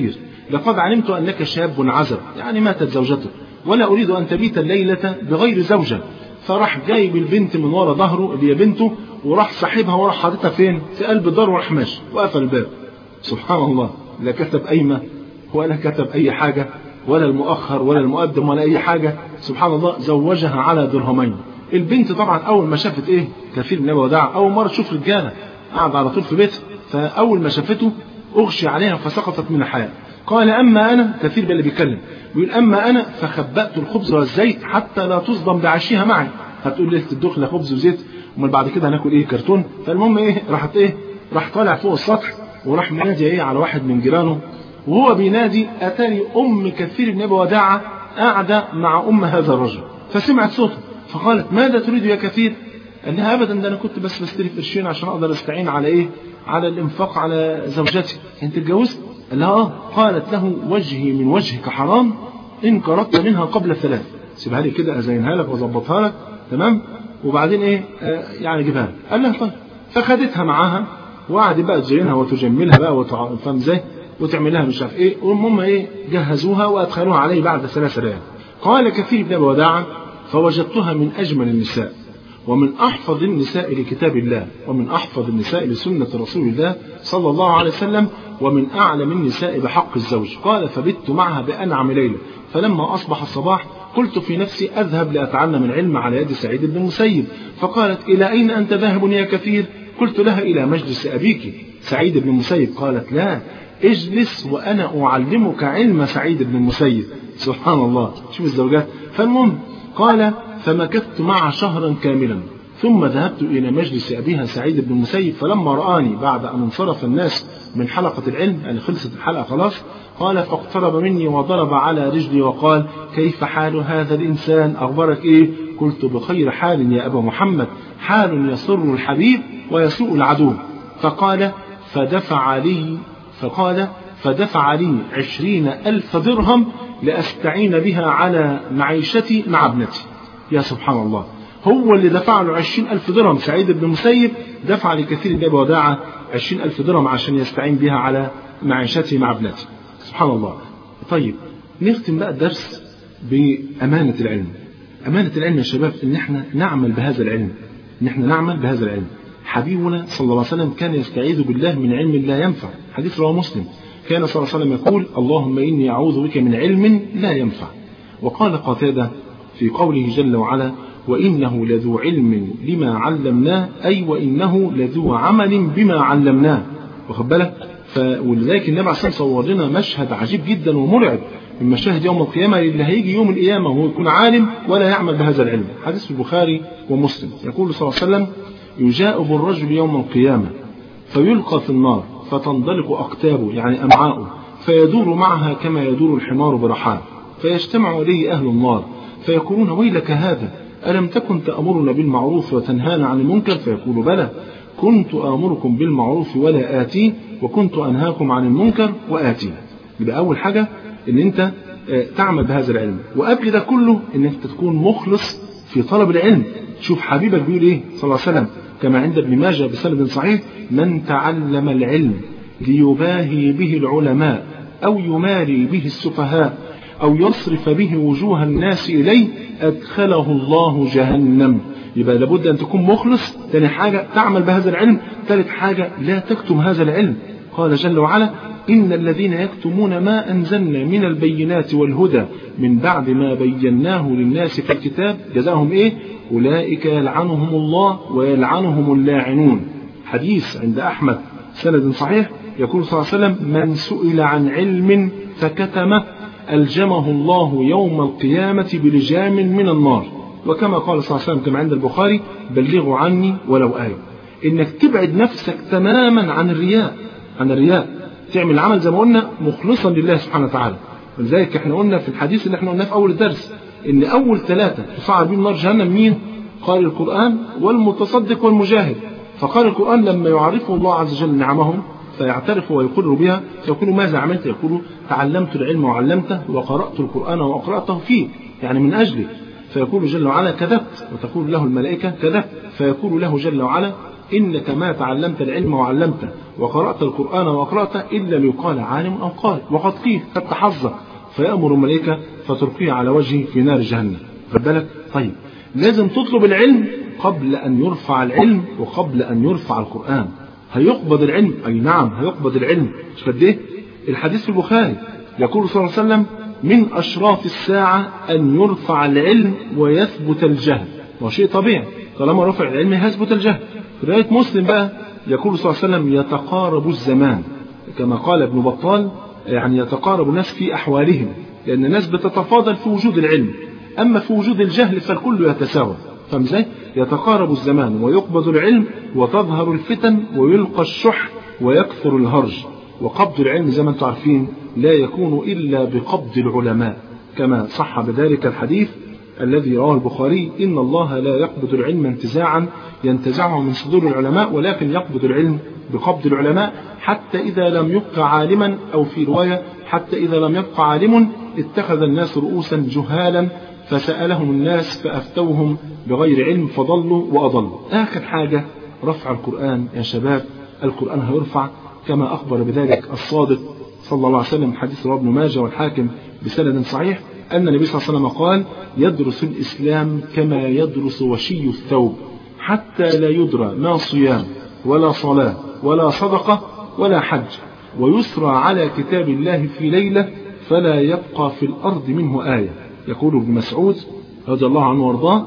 لقد علمت أنك شاب عزب يعني ماتت زوجته ولا أريد أن تبيت الليلة بغير زوجة فراح جايب البنت من ورا ظهره اللي هي بنته وراح ساحبها وراح حاططها فين؟ في قلب الدار وراح ماشي وقفل الباب سبحان الله لا كتب قايمة ولا كتب أي حاجة ولا المؤخر ولا المقدم ولا أي حاجة سبحان الله زوجها على درهمين البنت طبعا أول ما شافت إيه كثير من وداع أول مرة تشوف رجالة قعد على طول في بيتها فأول ما شافته أغشي عليها فسقطت من الحياة قال أما أنا كثير باللي بيتكلم بيقول أما أنا فخبأت الخبز والزيت حتى لا تصدم بعشيها معي هتقول ليلة الدخلة خبز وزيت امال بعد كده هناكل ايه كرتون فالمهم ايه راحت ايه راح طالع فوق السطح وراح منادي ايه على واحد من جيرانه وهو بينادي اتاني ام كثير بن ابي وداعه قاعده مع ام هذا الرجل فسمعت صوته فقالت ماذا تريد يا كثير؟ قال لها ابدا ده انا كنت بس بستلف قرشين عشان اقدر استعين على ايه؟ على الانفاق على زوجتي انت اتجوزت؟ قال لها اه قالت له وجهي من وجهك حرام ان قرضت منها قبل الثلاث سيبها لي كده ازينها لك واظبطها لك تمام وبعدين ايه آه يعني جيبها لك قال لها طيب فخدتها معاها وقعدت بقى تزينها وتجملها بقى وتع... فاهم ازاي وتعمل لها مش عارف ايه والمهم ايه جهزوها وادخلوها عليه بعد ثلاث ليال قال كثير بن وداعا فوجدتها من اجمل النساء ومن احفظ النساء لكتاب الله ومن احفظ النساء لسنه رسول الله صلى الله عليه وسلم ومن اعلم النساء بحق الزوج قال فبت معها بانعم ليله فلما اصبح الصباح قلت في نفسي أذهب لأتعلم العلم على يد سعيد بن المسيب فقالت إلى أين أنت ذاهب يا كثير قلت لها إلى مجلس أبيك سعيد بن المسيب قالت لا اجلس وأنا أعلمك علم سعيد بن المسيب سبحان الله شوف الزوجات فالمهم قال فمكثت معها شهرا كاملا ثم ذهبت إلى مجلس أبيها سعيد بن المسيب فلما رآني بعد أن انصرف الناس من حلقة العلم يعني خلصت الحلقة خلاص قال فاقترب مني وضرب على رجلي وقال كيف حال هذا الإنسان أخبرك إيه قلت بخير حال يا أبا محمد حال يسر الحبيب ويسوء العدو فقال فدفع لي فقال فدفع لي عشرين ألف درهم لأستعين بها على معيشتي مع ابنتي يا سبحان الله هو اللي دفع له عشرين ألف درهم سعيد بن المسيب دفع لكثير بن وداعة عشرين ألف درهم عشان يستعين بها على معيشته مع ابنته سبحان الله طيب نختم بقى الدرس بأمانة العلم أمانة العلم يا شباب إن إحنا نعمل بهذا العلم إن إحنا نعمل بهذا العلم حبيبنا صلى الله عليه وسلم كان يستعيذ بالله من علم لا ينفع حديث رواه مسلم كان صلى الله عليه وسلم يقول اللهم إني أعوذ بك من علم لا ينفع وقال قتادة في قوله جل وعلا وإنه لذو علم لما علمناه أي وإنه لذو عمل بما علمناه واخد بالك ولذلك النبي عليه الصلاة والسلام صور لنا مشهد عجيب جدا ومرعب من مشاهد يوم القيامة اللي هيجي يوم القيامة وهو يكون عالم ولا يعمل بهذا العلم حديث في البخاري ومسلم يقول صلى الله عليه وسلم يجاء بالرجل يوم القيامة فيلقى في النار فتنضلق أقتابه يعني أمعاؤه فيدور معها كما يدور الحمار برحاه فيجتمع إليه أهل النار فيقولون ويلك هذا ألم تكن تأمرنا بالمعروف وتنهانا عن المنكر فيقول بلى كنت آمركم بالمعروف ولا آتيه وكنت أنهاكم عن المنكر وآتيه يبقى أول حاجة إن أنت تعمل بهذا العلم وقبل ده كله إن أنت تكون مخلص في طلب العلم شوف حبيبك بيقول إيه صلى الله عليه وسلم كما عند ابن ماجه بسند صحيح من تعلم العلم ليباهي به العلماء أو يماري به السفهاء أو يصرف به وجوه الناس إليه أدخله الله جهنم يبقى لابد أن تكون مخلص ثاني حاجة تعمل بهذا العلم ثالث حاجة لا تكتم هذا العلم قال جل وعلا إن الذين يكتمون ما أنزلنا من البينات والهدى من بعد ما بيناه للناس في الكتاب جزاهم إيه أولئك يلعنهم الله ويلعنهم اللاعنون حديث عند أحمد سند صحيح يقول صلى الله عليه وسلم من سئل عن علم فكتمه ألجمه الله يوم القيامة بلجام من النار وكما قال صلى الله عليه وسلم كما عند البخاري بلغوا عني ولو آية إنك تبعد نفسك تماما عن الرياء عن الرياء تعمل العمل زي ما قلنا مخلصا لله سبحانه وتعالى ولذلك احنا قلنا في الحديث اللي احنا قلناه في أول الدرس إن أول ثلاثة تصعد بهم نار جهنم مين؟ قال القرآن والمتصدق والمجاهد فقال القرآن لما يعرفه الله عز وجل نعمهم فيعترف ويقر بها يقول ماذا عملت يقول تعلمت العلم وعلمته وقرأت القرآن وأقرأته فيه يعني من أجله فيقول جل وعلا كذبت وتقول له الملائكة كذبت فيقول له جل وعلا إنك ما تعلمت العلم وعلمته وقرأت القرآن وأقرأته إلا ليقال عالم أو قارئ وقد قيل فتحظى فيأمر الملائكة فتلقيه على وجهه في نار جهنم فبالك طيب لازم تطلب العلم قبل أن يرفع العلم وقبل أن يرفع القرآن هيقبض العلم أي نعم هيقبض العلم مش قد إيه الحديث في البخاري يقول صلى الله عليه وسلم من أشراط الساعة أن يرفع العلم ويثبت الجهل وهو شيء طبيعي طالما رفع العلم يثبت الجهل في رواية مسلم بقى يقول صلى الله عليه وسلم يتقارب الزمان كما قال ابن بطال يعني يتقارب الناس في أحوالهم لأن الناس بتتفاضل في وجود العلم أما في وجود الجهل فالكل يتساوى فاهم ازاي؟ يتقارب الزمان ويقبض العلم وتظهر الفتن ويلقى الشح ويكثر الهرج وقبض العلم زي ما انتم عارفين لا يكون إلا بقبض العلماء كما صح بذلك الحديث الذي رواه البخاري إن الله لا يقبض العلم انتزاعا ينتزعه من صدور العلماء ولكن يقبض العلم بقبض العلماء حتى إذا لم يبقى عالما أو في رواية حتى إذا لم يبقى عالم اتخذ الناس رؤوسا جهالا فسألهم الناس فأفتوهم بغير علم فضلوا وأضلوا آخر حاجة رفع القرآن يا شباب القرآن هيرفع كما أخبر بذلك الصادق صلى الله عليه وسلم حديث رواه ابن ماجه والحاكم بسند صحيح أن النبي صلى الله عليه وسلم قال يدرس الإسلام كما يدرس وشي الثوب حتى لا يدرى ما صيام ولا صلاة ولا صدقة ولا حج ويسرى على كتاب الله في ليلة فلا يبقى في الأرض منه آية يقول ابن مسعود رضي الله عنه وارضاه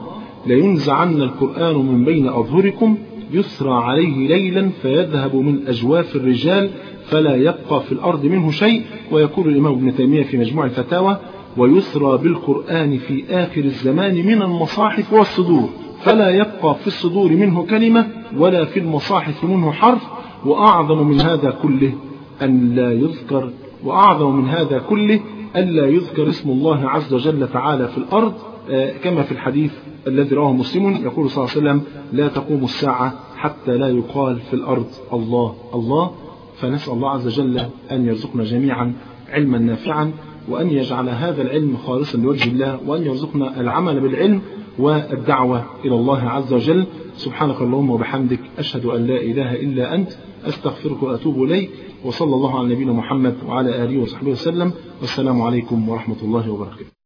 لينزعن القرآن من بين أظهركم يسرى عليه ليلا فيذهب من أجواف الرجال فلا يبقى في الأرض منه شيء ويقول الإمام ابن تيمية في مجموع الفتاوى ويسرى بالقرآن في آخر الزمان من المصاحف والصدور فلا يبقى في الصدور منه كلمة ولا في المصاحف منه حرف وأعظم من هذا كله أن لا يذكر وأعظم من هذا كله ألا يذكر اسم الله عز وجل تعالى في الأرض كما في الحديث الذي رواه مسلم يقول صلى الله عليه وسلم لا تقوم الساعة حتى لا يقال في الأرض الله الله فنسأل الله عز وجل أن يرزقنا جميعا علما نافعا وأن يجعل هذا العلم خالصا لوجه الله وأن يرزقنا العمل بالعلم والدعوة إلى الله عز وجل سبحانك اللهم وبحمدك أشهد أن لا إله إلا أنت أستغفرك وأتوب إليك وصلى الله على نبينا محمد وعلى آله وصحبه وسلم والسلام عليكم ورحمة الله وبركاته